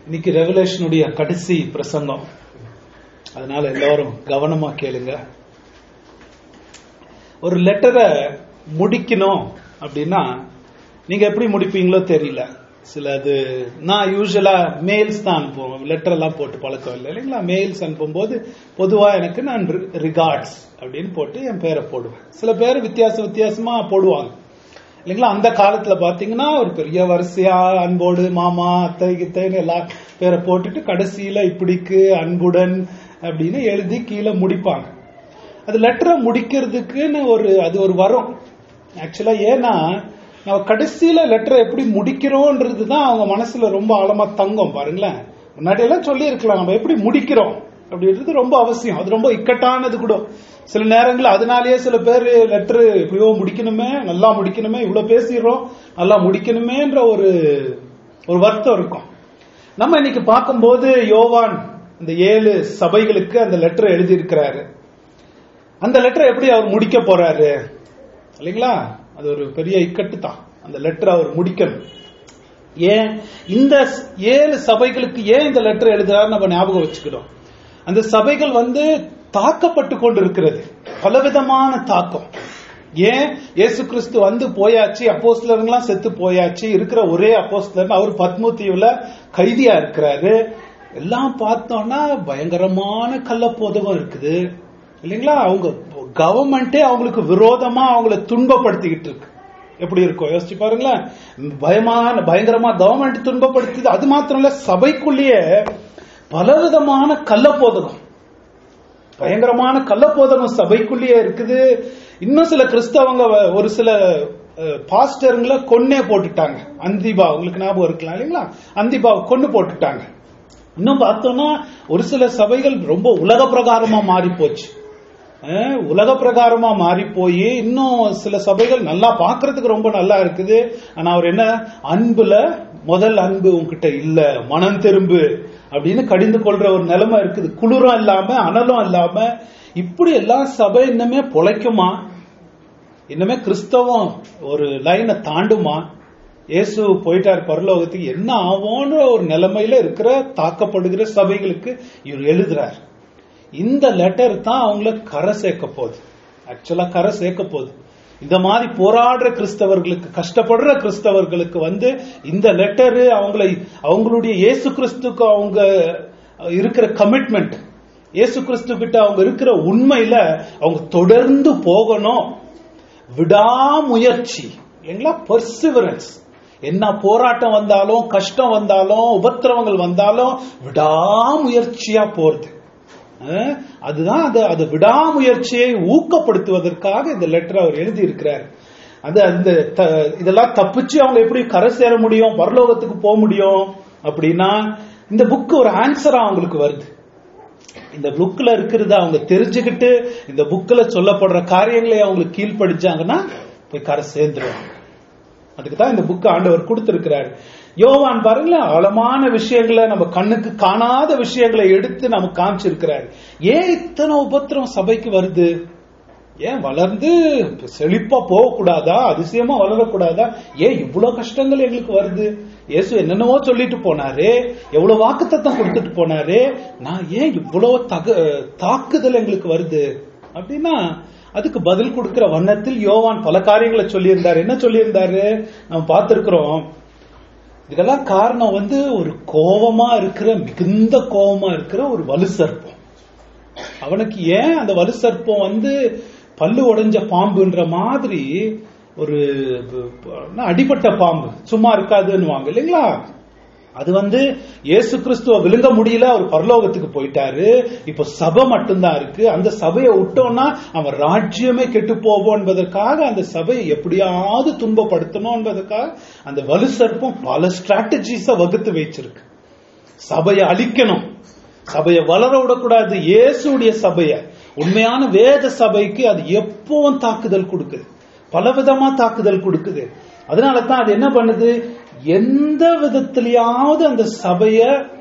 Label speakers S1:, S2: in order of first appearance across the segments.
S1: இன்னைக்கு ரெவலேஷனுடைய கடைசி பிரசங்கம் அதனால எல்லாரும் கவனமா கேளுங்க ஒரு லெட்டரை முடிக்கணும் அப்படின்னா நீங்க எப்படி முடிப்பீங்களோ தெரியல சில அது நான் யூஸ்வலா மெயில்ஸ் தான் அனுப்புவோம் லெட்டர் எல்லாம் போட்டு பழக்கம் இல்லை இல்லைங்களா மெயில்ஸ் அனுப்பும்போது பொதுவா எனக்கு நான் ரிகார்ட்ஸ் அப்படின்னு போட்டு என் பேரை போடுவேன் சில பேர் வித்தியாச வித்தியாசமா போடுவாங்க இல்லைங்களா அந்த காலத்துல பாத்தீங்கன்னா ஒரு பெரிய வரிசையா அன்போடு மாமா அத்தை கித்தைன்னு எல்லா பேரை போட்டுட்டு கடைசியில இப்படிக்கு அன்புடன் அப்படின்னு எழுதி கீழே முடிப்பாங்க அது லெட்டரை முடிக்கிறதுக்குன்னு ஒரு அது ஒரு வரும் ஆக்சுவலா ஏன்னா நம்ம கடைசியில லெட்டரை எப்படி முடிக்கிறோன்றது தான் அவங்க மனசுல ரொம்ப ஆழமா தங்கும் பாருங்களேன் முன்னாடி எல்லாம் சொல்லி இருக்கலாம் நம்ம எப்படி முடிக்கிறோம் அப்படின்றது ரொம்ப அவசியம் அது ரொம்ப இக்கட்டானது கூட சில நேரங்கள் அதனாலேயே சில பேர் லெட்டர் எப்படியோ முடிக்கணுமே நல்லா முடிக்கணுமே இவ்வளவு பேசிடுறோம் நல்லா முடிக்கணுமேன்ற ஒரு ஒரு வருத்தம் இருக்கும் நம்ம இன்னைக்கு பார்க்கும்போது யோவான் இந்த ஏழு சபைகளுக்கு அந்த லெட்டர் எழுதி இருக்கிறாரு அந்த லெட்டரை எப்படி அவர் முடிக்க போறாரு இல்லைங்களா அது ஒரு பெரிய இக்கட்டு தான் அந்த லெட்டர் அவர் முடிக்கணும் ஏன் இந்த ஏழு சபைகளுக்கு ஏன் இந்த லெட்டர் எழுதுறாரு நம்ம ஞாபகம் வச்சுக்கிறோம் அந்த சபைகள் வந்து தாக்கப்பட்டு கொண்டிருக்கிறது பலவிதமான தாக்கம் ஏன் இயேசு கிறிஸ்து வந்து போயாச்சு அப்போஸ்லருங்களாம் செத்து போயாச்சு இருக்கிற ஒரே அப்போஸ்லர் அவர் பத்மூத்தீவுல கைதியா இருக்கிறாரு எல்லாம் பார்த்தோம்னா பயங்கரமான கள்ளப்போதகம் இருக்குது இல்லைங்களா அவங்க கவர்மெண்டே அவங்களுக்கு விரோதமா அவங்கள துன்பப்படுத்திக்கிட்டு இருக்கு எப்படி இருக்கும் யோசிச்சு பாருங்களேன் பயமான பயங்கரமா கவர்மெண்ட் துன்பப்படுத்துது அது மாத்திரம் இல்ல சபைக்குள்ளேயே பலவிதமான கள்ளப்போதகம் பயங்கரமான கள்ளப்போதகம் சபைக்குள்ளேயே இருக்குது இன்னும் சில கிறிஸ்தவங்க ஒரு சில பாஸ்டருங்களை கொன்னே போட்டுட்டாங்க அந்திபா உங்களுக்கு ஞாபகம் இருக்கலாம் இல்லைங்களா அந்திபா கொன்னு போட்டுட்டாங்க இன்னும் பார்த்தோம்னா ஒரு சில சபைகள் ரொம்ப உலக பிரகாரமா மாறி போச்சு உலக பிரகாரமா மாறி போய் இன்னும் சில சபைகள் நல்லா பாக்குறதுக்கு ரொம்ப நல்லா இருக்குது ஆனா அவர் என்ன அன்புல முதல் அன்பு உங்ககிட்ட இல்ல மனம் திரும்பு அப்படின்னு கடிந்து கொள்ற ஒரு நிலைமை இருக்குது குளிரும் இல்லாம அனலும் இல்லாம இப்படி எல்லாம் சபை இன்னுமே பொழைக்குமா இன்னுமே கிறிஸ்தவம் ஒரு லைனை தாண்டுமா இயேசு போயிட்டார் பரலோகத்துக்கு என்ன ஆவோன்ற ஒரு நிலைமையில இருக்கிற தாக்கப்படுகிற சபைகளுக்கு இவர் எழுதுறார் இந்த லெட்டர் தான் அவங்கள கரை சேர்க்க போகுது ஆக்சுவலா கரை சேர்க்க போகுது இந்த மாதிரி போராடுற கிறிஸ்தவர்களுக்கு கஷ்டப்படுற கிறிஸ்தவர்களுக்கு வந்து இந்த லெட்டரு அவங்களை அவங்களுடைய இயேசு கிறிஸ்துக்கு அவங்க இருக்கிற கமிட்மெண்ட் இயேசு கிறிஸ்து கிட்ட அவங்க இருக்கிற உண்மையில அவங்க தொடர்ந்து போகணும் விடாமுயற்சி இல்லைங்களா பர்சிவரன்ஸ் என்ன போராட்டம் வந்தாலும் கஷ்டம் வந்தாலும் உபத்திரவங்கள் வந்தாலும் விடாமுயற்சியா போறது அதுதான் அது அது விடாமுயற்சியை ஊக்கப்படுத்துவதற்காக இந்த லெட்டர் அவர் எழுதி இருக்கிறார் அது அந்த இதெல்லாம் தப்பிச்சு அவங்க எப்படி கரை சேர முடியும் பரலோகத்துக்கு போக முடியும் அப்படின்னா இந்த புக் ஒரு ஆன்சரா அவங்களுக்கு வருது இந்த புக்ல இருக்கிறத அவங்க தெரிஞ்சுக்கிட்டு இந்த புக்ல சொல்லப்படுற காரியங்களை அவங்களுக்கு கீழ்படிச்சாங்கன்னா போய் கரை சேர்ந்துருவாங்க அதுக்கு தான் இந்த புக் ஆண்டவர் கொடுத்திருக்கிறாரு யோவான் பாருங்களேன் ஆழமான விஷயங்களை நம்ம கண்ணுக்கு காணாத விஷயங்களை எடுத்து நமக்கு காமிச்சிருக்கிறாரு ஏன் இத்தனை உபத்திரம் சபைக்கு வருது ஏன் வளர்ந்து செழிப்பா போகக்கூடாதா அதிசயமா வளரக்கூடாதா ஏன் இவ்வளவு கஷ்டங்கள் எங்களுக்கு வருது இயேசு என்னென்னவோ சொல்லிட்டு போனாரு எவ்வளவு வாக்குத்தத்தம் கொடுத்துட்டு போனாரு நான் ஏன் இவ்வளவு தக தாக்குதல் எங்களுக்கு வருது அப்படின்னா அதுக்கு பதில் கொடுக்கிற வண்ணத்தில் யோவான் பல காரியங்களை சொல்லியிருந்தாரு என்ன சொல்லியிருந்தாரு நம்ம பார்த்திருக்கிறோம் இதெல்லாம் காரணம் வந்து ஒரு கோபமா இருக்கிற மிகுந்த கோபமா இருக்கிற ஒரு வலு சர்ப்பம் அவனுக்கு ஏன் அந்த வலு சர்ப்பம் வந்து பல்லு உடைஞ்ச பாம்புன்ற மாதிரி ஒரு அடிப்பட்ட பாம்பு சும்மா இருக்காதுன்னு இல்லைங்களா அது வந்து இயேசு கிறிஸ்துவ விழுங்க முடியல அவர் பரலோகத்துக்கு போயிட்டாரு இப்ப சபை மட்டும்தான் இருக்கு அந்த சபையை விட்டோம்னா அவன் ராஜ்யமே கெட்டு போவோம் என்பதற்காக அந்த சபையை எப்படியாவது துன்பப்படுத்தணும் என்பதற்காக அந்த வலு சர்ப்பம் பல ஸ்ட்ராட்டஜிஸ வகுத்து வச்சிருக்கு சபையை அழிக்கணும் சபையை வளர விடக்கூடாது இயேசுடைய சபைய உண்மையான வேத சபைக்கு அது எப்பவும் தாக்குதல் கொடுக்குது பலவிதமா தாக்குதல் கொடுக்குது அதனால தான் அது என்ன பண்ணுது எந்த விதத்திலேயாவது அந்த சபைய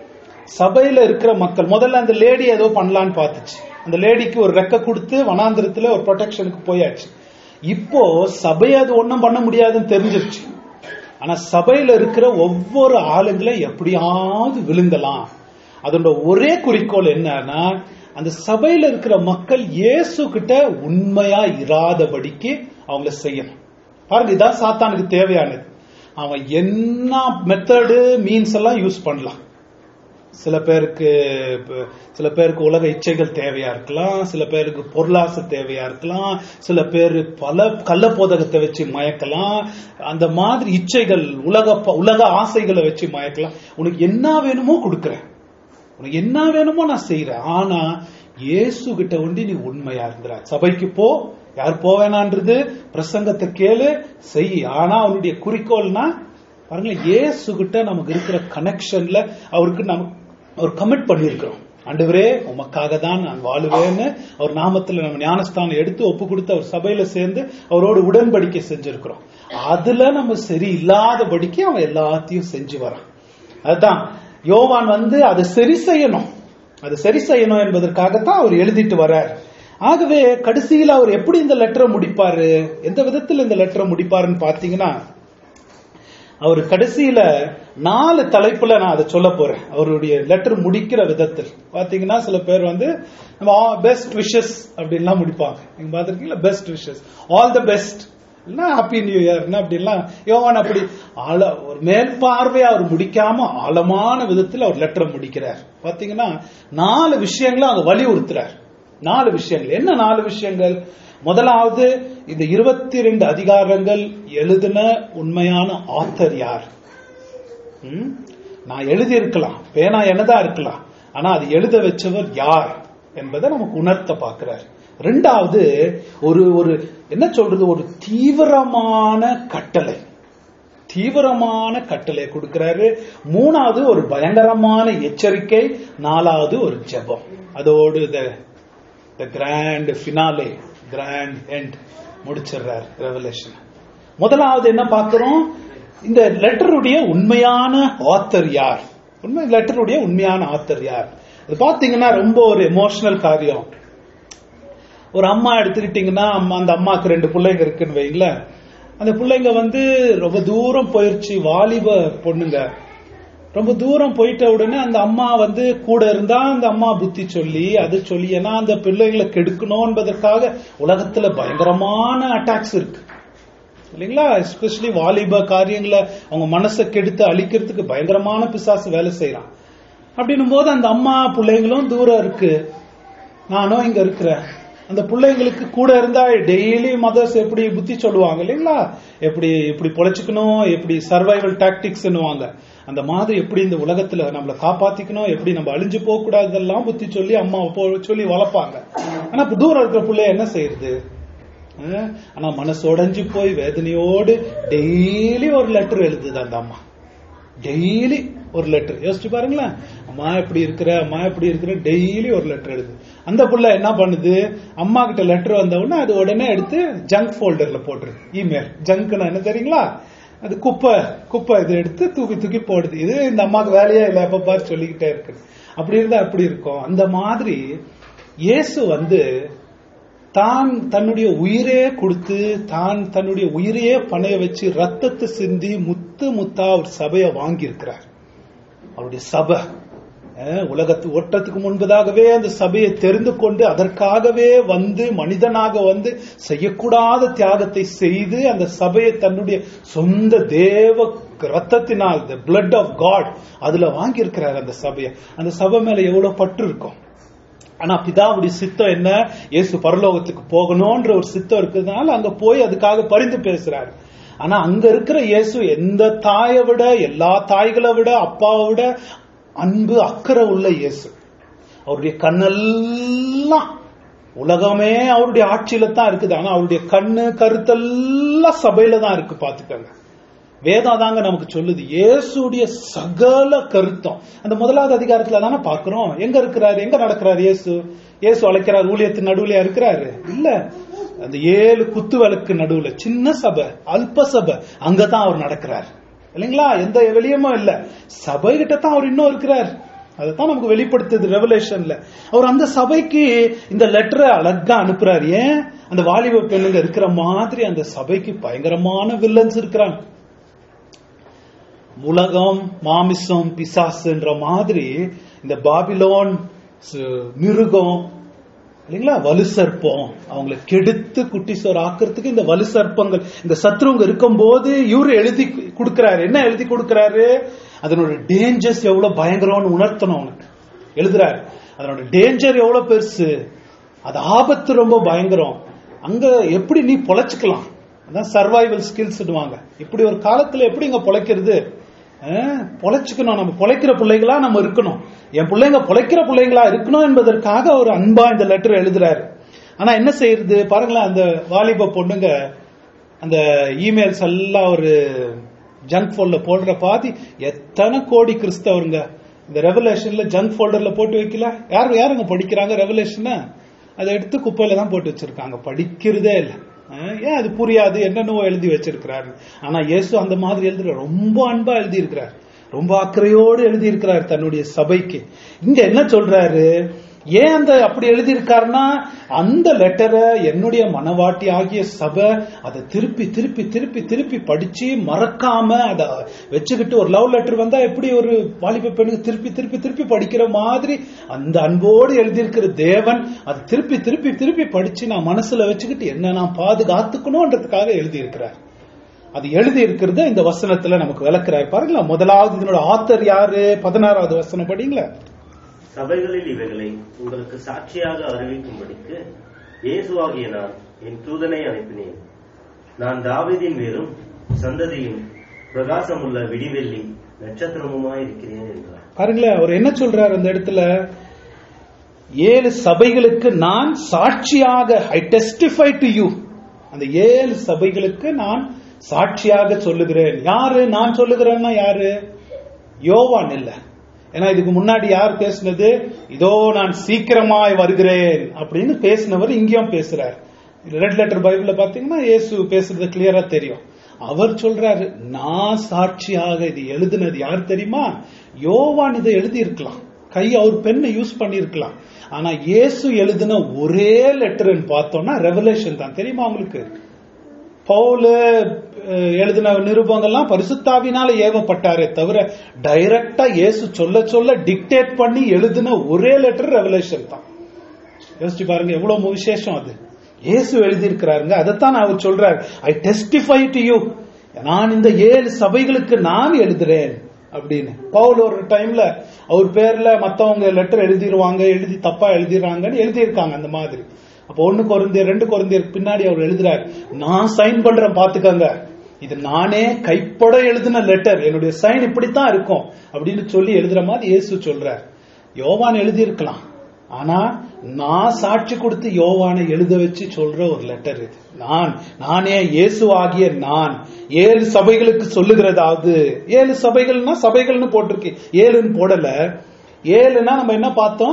S1: சபையில இருக்கிற மக்கள் முதல்ல அந்த லேடி ஏதோ பண்ணலான்னு பார்த்துச்சு அந்த லேடிக்கு ஒரு ரெக்க கொடுத்து வனாந்திரத்துல ஒரு ப்ரொடெக்ஷனுக்கு போயாச்சு இப்போ சபையை அது ஒன்றும் பண்ண முடியாதுன்னு தெரிஞ்சிருச்சு ஆனா சபையில இருக்கிற ஒவ்வொரு ஆளுங்களையும் எப்படியாவது விழுங்கலாம் அதோட ஒரே குறிக்கோள் என்னன்னா அந்த சபையில இருக்கிற மக்கள் இயேசு கிட்ட உண்மையா இராதபடிக்கு அவங்கள செய்யணும் பாருங்க இதான் சாத்தானுக்கு தேவையானது அவன் என்ன மெத்தடு மீன்ஸ் எல்லாம் யூஸ் பண்ணலாம் சில பேருக்கு இப்ப சில பேருக்கு உலக இச்சைகள் தேவையா இருக்கலாம் சில பேருக்கு பொருளாசை தேவையா இருக்கலாம் சில பேர் பல கள்ள போதகத்தை வச்சு மயக்கலாம் அந்த மாதிரி இச்சைகள் உலக ப- உலக ஆசைகளை வச்சு மயக்கலாம் உனக்கு என்ன வேணுமோ கொடுக்கறேன் உனக்கு என்ன வேணுமோ நான் செய்யறேன் ஆனா இயேசு கிட்ட ஒண்டி நீ உண்மையா இருக்கிற சபைக்கு போ யார் போவேனான்றது பிரசங்கத்தை கேளு செய் ஆனா அவனுடைய குறிக்கோள்னா பாருங்களேன் இயேசு கிட்ட நமக்கு இருக்கிற கனெக்ஷன்ல அவருக்கு நம்ம அவர் கமிட் பண்ணியிருக்கிறோம் ஆண்டவரே உமக்காக தான் நான் வாழுவேன்னு அவர் நாமத்துல நம்ம ஞானஸ்தானம் எடுத்து ஒப்பு கொடுத்து அவர் சபையில சேர்ந்து அவரோடு உடன்படிக்கை செஞ்சிருக்கிறோம் அதுல நம்ம சரி இல்லாதபடிக்கு அவன் எல்லாத்தையும் செஞ்சு வரான் அதுதான் யோவான் வந்து அதை சரி செய்யணும் அதை சரி செய்யணும் என்பதற்காகத்தான் அவர் எழுதிட்டு வர்றார் ஆகவே கடைசியில் அவர் எப்படி இந்த லெட்டரை முடிப்பாரு எந்த விதத்தில் இந்த லெட்டரை முடிப்பாருன்னு பாத்தீங்கன்னா அவர் கடைசியில நாலு தலைப்புல நான் அதை சொல்ல போறேன் அவருடைய லெட்டர் முடிக்கிற விதத்தில் பாத்தீங்கன்னா சில பேர் வந்து பெஸ்ட் விஷஸ் அப்படின்லாம் முடிப்பாங்க நீங்க பாத்திருக்கீங்களா best wishes all the best இல்ல ஹாப்பி நியூ இயர் அப்படின்லாம் யோவான் அப்படி ஆழ ஒரு மேல் பார்வையா அவர் முடிக்காம ஆழமான விதத்தில் அவர் லெட்டர் முடிக்கிறார் பாத்தீங்கன்னா நாலு விஷயங்களை அங்க வலியுறுத்துறார் நாலு விஷயங்கள் என்ன நாலு விஷயங்கள் முதலாவது இந்த இருபத்தி ரெண்டு அதிகாரங்கள் எழுதின உண்மையான ஆத்தர் யார் ம்? நான் எழுதி இருக்கலாம் பேனா என்னதான் இருக்கலாம் ஆனா அது எழுத வச்சவர் யார் என்பதை நமக்கு உணர்த்த பார்க்கிறார் ரெண்டாவது ஒரு ஒரு என்ன சொல்றது ஒரு தீவிரமான கட்டளை தீவிரமான கட்டளை கொடுக்கிறாரு மூணாவது ஒரு பயங்கரமான எச்சரிக்கை நாலாவது ஒரு ஜெபம் அதோடு the grand finale grand end முடிச்சிடுறார் ரெவலேஷன் முதலாவது என்ன பார்க்கிறோம் இந்த லெட்டருடைய உண்மையான ஆத்தர் யார் உண்மை லெட்டருடைய உண்மையான ஆத்தர் யார் இது பாத்தீங்கன்னா ரொம்ப ஒரு எமோஷனல் காரியம் ஒரு அம்மா எடுத்துக்கிட்டீங்கன்னா அம்மா அந்த அம்மாக்கு ரெண்டு பிள்ளைங்க இருக்குன்னு வைங்களேன் அந்த பிள்ளைங்க வந்து ரொம்ப தூரம் போயிருச்சு வாலிப பொண்ணுங்க ரொம்ப தூரம் போயிட்ட உடனே அந்த அம்மா வந்து கூட இருந்தா அந்த அம்மா புத்தி சொல்லி அது சொல்லி ஏன்னா அந்த பிள்ளைகளை கெடுக்கணும் என்பதற்காக உலகத்துல பயங்கரமான அட்டாக்ஸ் இருக்கு இல்லைங்களா எஸ்பெஷலி வாலிப காரியங்களை அவங்க மனசை கெடுத்து அழிக்கிறதுக்கு பயங்கரமான பிசாசு வேலை செய்யறான் அப்படின்னும் போது அந்த அம்மா பிள்ளைங்களும் தூரம் இருக்கு நானும் இங்க இருக்கிறேன் அந்த பிள்ளைங்களுக்கு கூட இருந்தா டெய்லி மதர்ஸ் எப்படி புத்தி சொல்லுவாங்க இல்லைங்களா எப்படி இப்படி பொழைச்சுக்கணும் எப்படி சர்வைவல் டாக்டிக்ஸ்னுவாங்க அந்த மாதிரி எப்படி இந்த உலகத்துல நம்மளை காப்பாத்திக்கணும் எப்படி நம்ம அழிஞ்சு போக கூடாதெல்லாம் புத்தி சொல்லி அம்மா போ சொல்லி வளர்ப்பாங்க ஆனா இப்ப தூரம் இருக்கிற பிள்ளை என்ன செய்யறது அஹ், ஆனா மனசு உடைஞ்சு போய் வேதனையோடு டெய்லி ஒரு லெட்டர் எழுதுது அந்த அம்மா டெய்லி ஒரு லெட்டர் யோசிச்சு பாருங்களேன் அம்மா எப்படி இருக்கிற அம்மா எப்படி இருக்கிற டெய்லி ஒரு லெட்டர் எழுது அந்த புள்ள என்ன பண்ணுது அம்மா கிட்ட லெட்டர் வந்த உடனே அது உடனே எடுத்து ஜங்க் ஃபோல்டர்ல போட்டுருது இமெயில் ஜங்க்னா என்ன தெரியுங்களா அது குப்பை குப்பை இது எடுத்து தூக்கி தூக்கி போடுது இது இந்த அம்மாக்கு வேலையே இல்லை எப்ப பாரு சொல்லிக்கிட்டே இருக்கு அப்படி இருந்தா அப்படி இருக்கும் அந்த மாதிரி இயேசு வந்து தான் தன்னுடைய உயிரே கொடுத்து தான் தன்னுடைய உயிரையே பணைய வச்சு ரத்தத்தை சிந்தி முத்து முத்தா ஒரு சபையை வாங்கி இருக்கிறார் அவருடைய சபை அஹ், உலகத்து ஓட்டத்துக்கு முன்பதாகவே அந்த சபையை தெரிந்து கொண்டு அதற்காகவே வந்து மனிதனாக வந்து செய்யக்கூடாத தியாகத்தை செய்து அந்த சபையை தன்னுடைய சொந்த தேவ ரத்தத்தினால் த பிளட் ஆஃப் காட் அதுல வாங்கி இருக்கிறார் அந்த சபையை அந்த சபை மேல எவ்வளவு பற்று இருக்கும் ஆனா பிதாவுடைய சித்தம் என்ன இயேசு பரலோகத்துக்கு போகணும்ன்ற ஒரு சித்தம் இருக்கிறதுனால அங்க போய் அதுக்காக பரிந்து பேசுறாரு ஆனா அங்க இருக்கிற இயேசு எந்த தாயை விட எல்லா தாய்களை விட அப்பாவை விட அன்பு அக்கறை உள்ள இயேசு அவருடைய கண்ணெல்லாம் உலகமே அவருடைய ஆட்சியில தான் இருக்குது ஆனா அவருடைய கண்ணு கருத்தெல்லாம் சபையில தான் இருக்கு பாத்துக்கங்க வேதம் தாங்க நமக்கு சொல்லுது இயேசுடைய சகல கருத்தம் அந்த முதலாவது அதிகாரத்துல தானே பாக்குறோம் எங்க இருக்கிறாரு எங்க நடக்கிறாரு இயேசு இயேசு அழைக்கிறார் ஊழியத்தின் நடுவுல இருக்கிறாரு இல்ல அந்த ஏழு குத்து விளக்கு நடுவுல சின்ன சபை அல்ப சபை அங்கதான் அவர் நடக்கிறார் இல்லைங்களா எந்த வெளியமும் இல்ல சபை கிட்ட தான் அவர் இன்னும் இருக்கிறார் அதைத்தான் நமக்கு வெளிப்படுத்துது ரெவலேஷன்ல அவர் அந்த சபைக்கு இந்த லெட்டரை அழகா அனுப்புறாரு ஏன் அந்த வாலிப பெண்ணுங்க இருக்கிற மாதிரி அந்த சபைக்கு பயங்கரமான வில்லன்ஸ் இருக்கிறாங்க உலகம் மாமிசம் பிசாசுன்ற மாதிரி இந்த பாபிலோன் சு- மிருகம் இல்லைங்களா வலு சர்ப்பம் அவங்களை கெடுத்து குட்டி சோறு ஆக்குறதுக்கு இந்த வலு சர்ப்பங்கள் இந்த சத்ருங்க இருக்கும்போது இவரு எழுதி கொடுக்கிறாரு என்ன எழுதி கொடுக்கிறாரு அதனோட டேஞ்சர்ஸ் எவ்வளவு பயங்கரம்னு உணர்த்தணும் அவனுக்கு எழுதுறாரு அதனோட டேஞ்சர் எவ்வளவு பெருசு அது ஆபத்து ரொம்ப பயங்கரம் அங்க எப்படி நீ பொழைச்சுக்கலாம் அதான் சர்வைவல் ஸ்கில்ஸ் இப்படி ஒரு காலத்துல எப்படி இங்க பொழைக்கிறது அஹ், பொழைச்சுக்கணும் நம்ம பொழைக்கிற பிள்ளைகளா நம்ம இருக்கணும் என் பிள்ளைங்க பொழைக்கிற பிள்ளைங்களா இருக்கணும் என்பதற்காக ஒரு அன்பா இந்த லெட்டர் எழுதுறாரு ஆனா என்ன செய்யறது பாருங்களேன் அந்த வாலிப பொண்ணுங்க அந்த இமெயில்ஸ் எல்லாம் ஒரு ஜங்க் ஃபோல்டர்ல போடுற பாதி எத்தனை கோடி கிறிஸ்தவருங்க இந்த ரெவலேஷன்ல ஜங்க் ஃபோல்டர்ல போட்டு வைக்கல யார் யாருங்க படிக்கிறாங்க ரெவலேஷனை அதை எடுத்து குப்பையில தான் போட்டு வச்சிருக்காங்க படிக்கிறதே இல்லை அஹ் ஏன் அது புரியாது என்னென்னவோ எழுதி வச்சிருக்கிறாரு ஆனா இயேசு அந்த மாதிரி எழுதுற ரொம்ப அன்பா எழுதி இருக்கிறார் ரொம்ப அக்கறையோடு எழுதி இருக்கிறார் தன்னுடைய சபைக்கு இங்க என்ன சொல்றாரு ஏன் அந்த அப்படி எழுதி இருக்காருன்னா அந்த லெட்டரை என்னுடைய மனவாட்டி ஆகிய சபை அதை திருப்பி திருப்பி திருப்பி திருப்பி படிச்சு மறக்காம அதை வச்சுக்கிட்டு ஒரு லவ் லெட்டர் வந்தா எப்படி ஒரு வாலிப பெண்ணுக்கு திருப்பி திருப்பி திருப்பி படிக்கிற மாதிரி அந்த அன்போடு எழுதியிருக்கிற தேவன் அதை திருப்பி திருப்பி திருப்பி படிச்சு நான் மனசுல வச்சுக்கிட்டு என்ன நான் பாதுகாத்துக்கணும்ன்றதுக்காக எழுதியிருக்கிறார் அது எழுதி இருக்கிறது இந்த வசனத்துல நமக்கு விளக்குறாரு பாருங்களா முதலாவது இதனோட ஆத்தர் யாரு பதினாறாவது வசனம் படிங்களா
S2: சபைகளில் இவைகளை உங்களுக்கு சாட்சியாக அறிவிக்கும்படிக்கு இயேசுவாகிய நான் என் தூதனை அனுப்பினேன் நான் தாவீதின் வேரும் சந்ததியும் பிரகாசமுள்ள விடிவெள்ளி நட்சத்திரமுமாயிருக்கிறேன் என்றார்
S1: பாருங்களேன் அவர் என்ன சொல்றாரு அந்த இடத்துல ஏழு சபைகளுக்கு நான் சாட்சியாக ஐ டெஸ்டிஃபை டு யூ அந்த ஏழு சபைகளுக்கு நான் சாட்சியாக சொல்லுகிறேன் யாரு நான் சொல்லுகிறேன்னா யாரு யோவான் இல்ல ஏன்னா இதுக்கு முன்னாடி யார் பேசுனது இதோ நான் சீக்கிரமாய் வருகிறேன் அப்படின்னு பேசினவர் இங்கேயும் பேசுறார் ரெட் லெட்டர் பைபிள்ல பாத்தீங்கன்னா இயேசு பேசுறது கிளியரா தெரியும் அவர் சொல்றாரு நான் சாட்சியாக இது எழுதுனது யார் தெரியுமா யோவான் இதை எழுதி இருக்கலாம் கை அவர் பெண்ணை யூஸ் பண்ணியிருக்கலாம் ஆனா இயேசு எழுதின ஒரே லெட்டர்னு பார்த்தோம்னா ரெவலேஷன் தான் தெரியுமா உங்களுக்கு பவுலு அஹ், எழுதின நிருபங்கள்லாம் பரிசுத்தாவினால ஏவப்பட்டாரே தவிர டைரக்டா இயேசு சொல்ல சொல்ல டிக்டேட் பண்ணி எழுதின ஒரே லெட்டர் ரெவலேஷன் தான் யோசிச்சு பாருங்க எவ்வளவு விசேஷம் அது இயேசு எழுதியிருக்கிறாருங்க அதைத்தான் அவர் சொல்றாரு ஐ டெஸ்டிஃபை டு யூ நான் இந்த ஏழு சபைகளுக்கு நான் எழுதுறேன் அப்படின்னு பவுல் ஒரு டைம்ல அவர் பேர்ல மத்தவங்க லெட்டர் எழுதிருவாங்க எழுதி தப்பா எழுதிடுறாங்கன்னு எழுதியிருக்காங்க அந்த மாதிரி அப்போ ஒண்ணு குறைந்தியர் ரெண்டு குறைந்தியர் பின்னாடி அவர் எழுதுறாரு நான் சைன் பண்றேன் பாத்துக்கங்க இது நானே கைப்பட எழுதின லெட்டர் என்னுடைய சைன் இப்படித்தான் இருக்கும் அப்படின்னு சொல்லி எழுதுற மாதிரி இயேசு சொல்றார் யோவான் எழுதியிருக்கலாம் ஆனா நான் சாட்சி கொடுத்து யோவானை எழுத வச்சு சொல்ற ஒரு லெட்டர் இது நான் நானே இயேசு ஆகிய நான் ஏழு சபைகளுக்கு சொல்லுகிறதாவது ஏழு சபைகள்னா சபைகள்னு போட்டிருக்கு ஏழுன்னு போடல ஏழுனா நம்ம என்ன பார்த்தோம்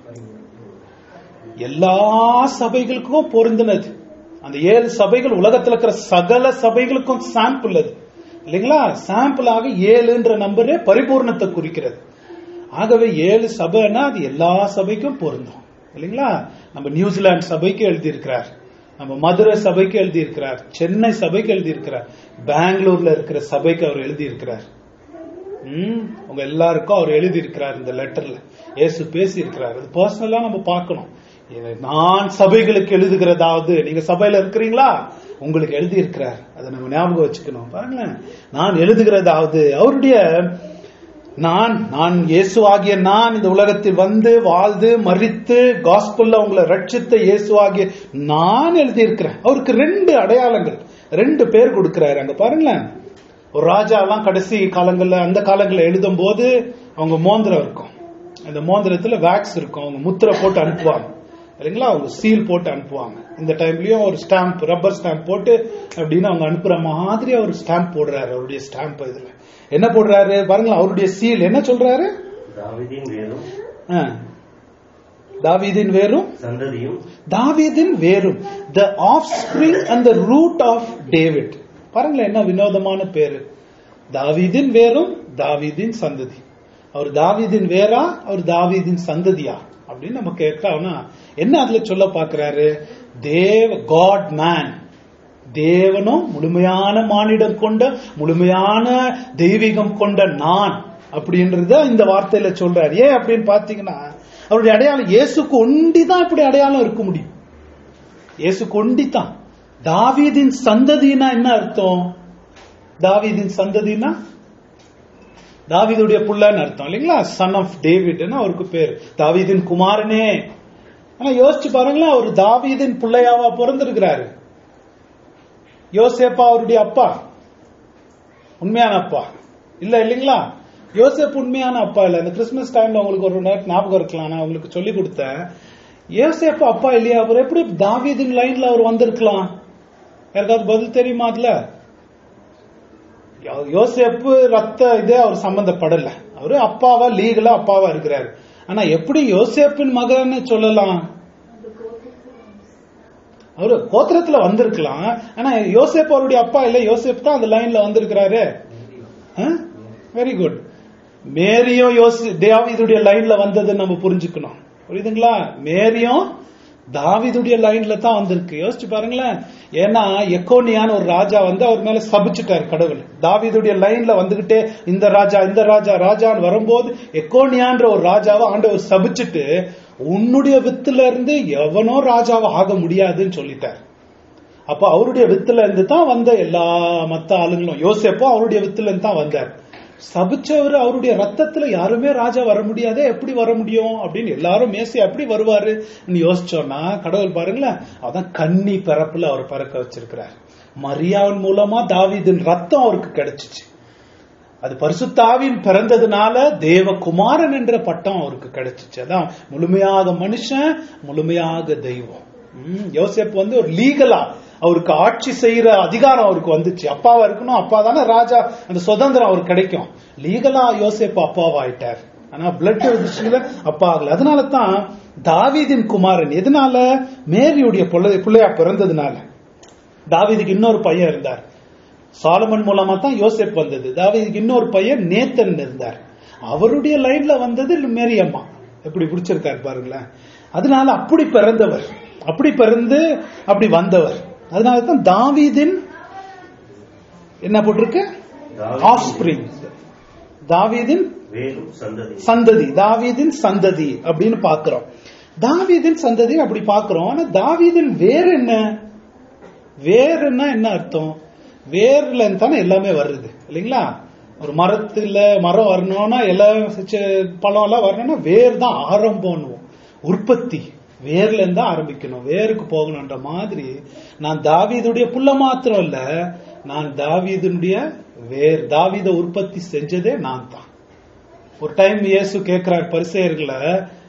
S1: எல்லா சபைகளுக்கும் பொருந்தினது அந்த ஏழு சபைகள் உலகத்துல இருக்கிற சகல சபைகளுக்கும் சாம்பிள் அது இல்லைங்களா சாம்பிளாக ஏழுன்ற நம்பரே பரிபூர்ணத்தை குறிக்கிறது ஆகவே ஏழு சபைன்னா அது எல்லா சபைக்கும் பொருந்தும் இல்லைங்களா நம்ம நியூசிலாந்து சபைக்கு எழுதியிருக்கிறார் நம்ம மதுரை சபைக்கு எழுதியிருக்கிறார் சென்னை சபைக்கு எழுதியிருக்கிறார் பெங்களூர்ல இருக்கிற சபைக்கு அவர் எழுதியிருக்கிறார் ம் உங்க எல்லாருக்கும் அவர் எழுதியிருக்கிறார் இந்த லெட்டர்ல இயேசு பேசி இருக்கிறார் அது பர்சனலா நம்ம பார்க்கணும் இது நான் சபைகளுக்கு எழுதுகிறதாவது நீங்க சபையில இருக்கிறீங்களா உங்களுக்கு எழுதி இருக்கிறார் அதை நம்ம ஞாபகம் வச்சுக்கணும் பாருங்களேன் நான் எழுதுகிறதாவது அவருடைய நான் நான் இயேசு ஆகிய நான் இந்த உலகத்தில் வந்து வாழ்ந்து மறித்து காஸ்பல்ல உங்களை ரட்சித்த இயேசு ஆகிய நான் எழுதியிருக்கிறேன் அவருக்கு ரெண்டு அடையாளங்கள் ரெண்டு பேர் கொடுக்கிறாரு அங்க பாருங்களேன் ஒரு ராஜா எல்லாம் கடைசி காலங்கள்ல அந்த காலங்கள்ல எழுதும் போது அவங்க மோந்திரம் இருக்கும் அந்த மோந்திரத்துல வேக்ஸ் இருக்கும் அவங்க முத்திரை போட்டு அனுப்புவாங்க இல்லைங்களா அவங்க சீல் போட்டு அனுப்புவாங்க இந்த டைம்லயும் ஒரு ஸ்டாம்ப் ரப்பர் ஸ்டாம்ப் போட்டு அப்படின்னு அவங்க அனுப்புற மாதிரி அவர் ஸ்டாம்ப் போடுறாரு அவருடைய ஸ்டாம்ப் இதுல என்ன போடுறாரு பாருங்களேன் அவருடைய சீல் என்ன சொல்றாரு
S2: தாவீதின் வேரும்
S1: ஆ. தாவீதின் வேரும்
S2: சந்ததியும்
S1: தாவீதின் வேரும் the offspring and the root of David பாருங்களேன் என்ன வினோதமான பேரு தாவீதின் வேரும் தாவீதின் சந்ததி அவர் தாவீதின் வேரா அவர் தாவீதின் சந்ததியா அப்படின்னு நம்ம கேட்கலாம்னா என்ன அதுல சொல்ல பாக்குறாரு தேவ காட் மேன் தேவனும் முழுமையான மானிடம் கொண்ட முழுமையான தெய்வீகம் கொண்ட நான் அப்படின்றத இந்த வார்த்தையில சொல்றாரு ஏன் அப்படின்னு பாத்தீங்கன்னா அவருடைய அடையாளம் இயேசுக்கு ஒண்டிதான் இப்படி அடையாளம் இருக்க முடியும் இயேசுக்கு ஒண்டிதான் தாவீதின் சந்ததினா என்ன அர்த்தம் தாவீதின் சந்ததினா தாவீதுடைய புள்ளன்னு அர்த்தம் இல்லைங்களா சன் ஆஃப் டேவிட்னு அவருக்கு பேர் தாவீதின் குமாரனே ஆனா யோசிச்சு பாருங்களேன் அவர் தாவீதின் பிள்ளையாவா பிறந்திருக்கிறாரு யோசேப்பா அவருடைய அப்பா உண்மையான அப்பா இல்ல இல்லைங்களா யோசேப் உண்மையான அப்பா இல்ல இந்த கிறிஸ்துமஸ் டைம்ல உங்களுக்கு ஒரு நேரம் ஞாபகம் இருக்கலாம் நான் உங்களுக்கு சொல்லி கொடுத்தேன் யோசேப்பு அப்பா இல்லையா அவர் எப்படி தாவீதின் லைன்ல அவர் வந்திருக்கலாம் யாருக்காவது பதில் தெரியுமா அதுல யோ- யோசேப்பு ரத்த இதே அவர் சம்பந்தப்படல அவரு அப்பாவா லீகலா அப்பாவா இருக்கிறாரு ஆனா எப்படி யோசேப்பின் மகன்னு சொல்லலாம் அவரு கோத்திரத்துல வந்திருக்கலாம் ஆனா யோசேப் அவருடைய அப்பா இல்ல யோசேப் தான் அந்த லைன்ல வந்திருக்கிறாரு வெரி குட் மேரியும் யோசி தாவீதுடைய லைன்ல வந்ததை நம்ம புரிஞ்சுக்கணும் புரியுதுங்களா மேரியும் தாவீதுடைய லைன்ல தான் வந்திருக்கு யோசிச்சு பாருங்களேன் ஏன்னா எக்கோனியான்னு ஒரு ராஜா வந்து அவர் மேல சபிச்சுட்டார் கடவுள் தாவீதுடைய லைன்ல வந்துகிட்டே இந்த ராஜா இந்த ராஜா ராஜான்னு வரும்போது எக்கோனியான்ற ஒரு ராஜாவை ஆண்டவர் சபிச்சுட்டு உன்னுடைய வித்துல இருந்து எவனோ ராஜாவை ஆக முடியாதுன்னு சொல்லிட்டார் அப்ப அவருடைய வித்துல இருந்து தான் வந்த எல்லா மத்த ஆளுங்களும் யோசேப்போ அவருடைய வித்துல இருந்து தான் வந்தார் சபிச்சவர் அவருடைய ரத்தத்துல யாருமே ராஜா வர முடியாதே எப்படி வர முடியும் அப்படின்னு எல்லாரும் மேசி எப்படி வருவாரு யோசிச்சோம்னா கடவுள் பாருங்களேன் அதான் கன்னி பிறப்புல அவர் பிறக்க வச்சிருக்கிறார் மரியாவின் மூலமா தாவீதின் ரத்தம் அவருக்கு கிடைச்சிச்சு அது பரிசுத்தாவின் பிறந்ததுனால தேவகுமாரன் என்ற பட்டம் அவருக்கு கிடைச்சிச்சு அதான் முழுமையாக மனுஷன் முழுமையாக தெய்வம் ம், யோசேப்பு வந்து ஒரு லீகலா அவருக்கு ஆட்சி செய்யற அதிகாரம் அவருக்கு வந்துச்சு அப்பாவா இருக்கணும் அப்பா தானே ராஜா அந்த சுதந்திரம் அவருக்கு கிடைக்கும் லீகலா யோசேப்பு அப்பாவா ஆயிட்டார் ஆனா பிளட் விஷயத்துல அப்பா ஆகல அதனால தான் தாவீதின் குமாரன் எதனால மேரியுடைய பிள்ளை- பிள்ளையா பிறந்ததுனால தாவீதுக்கு இன்னொரு பையன் இருந்தார் சாலமன் மூலமா தான் யோசேப் வந்தது தாவீதுக்கு இன்னொரு பையன் நேத்தன் இருந்தார் அவருடைய லைன்ல வந்தது மேரி அம்மா எப்படி பிடிச்சிருக்காரு பாருங்களேன் அதனால அப்படி பிறந்தவர் அப்படி பிறந்து அப்படி வந்தவர் அதனால தான் தாவீதின் என்ன போட்டிருக்கு ஆஃப்ஸ்பிரிங் தாவீதின்
S2: வேலும் சந்ததி
S1: சந்ததி தாவீதின் சந்ததி அப்படின்னு பாக்குறோம் தாவீதின் சந்ததி அப்படி பாக்குறோம் ஆனா தாவீதின் வேர் என்ன வேர்னா என்ன அர்த்தம் வேர்ல இருந்து தானே எல்லாமே வருது இல்லைங்களா ஒரு மரத்துல மரம் வரணும்னா எல்லாம் செச்ச- பழம் எல்லாம் வரணும்னா வேர் தான் ஆரம்பம் உற்பத்தி வேர்ல இருந்து தான் ஆரம்பிக்கணும் வேருக்கு போகணும்ன்ற மாதிரி நான் தாவீதுடைய புள்ள மாத்திரம் இல்ல நான் தாவீதுடைய வேர் தாவீத உற்பத்தி செஞ்சதே நான் தான் ஒரு டைம் இயேசு கேட்கிறார் பரிசெயர்களை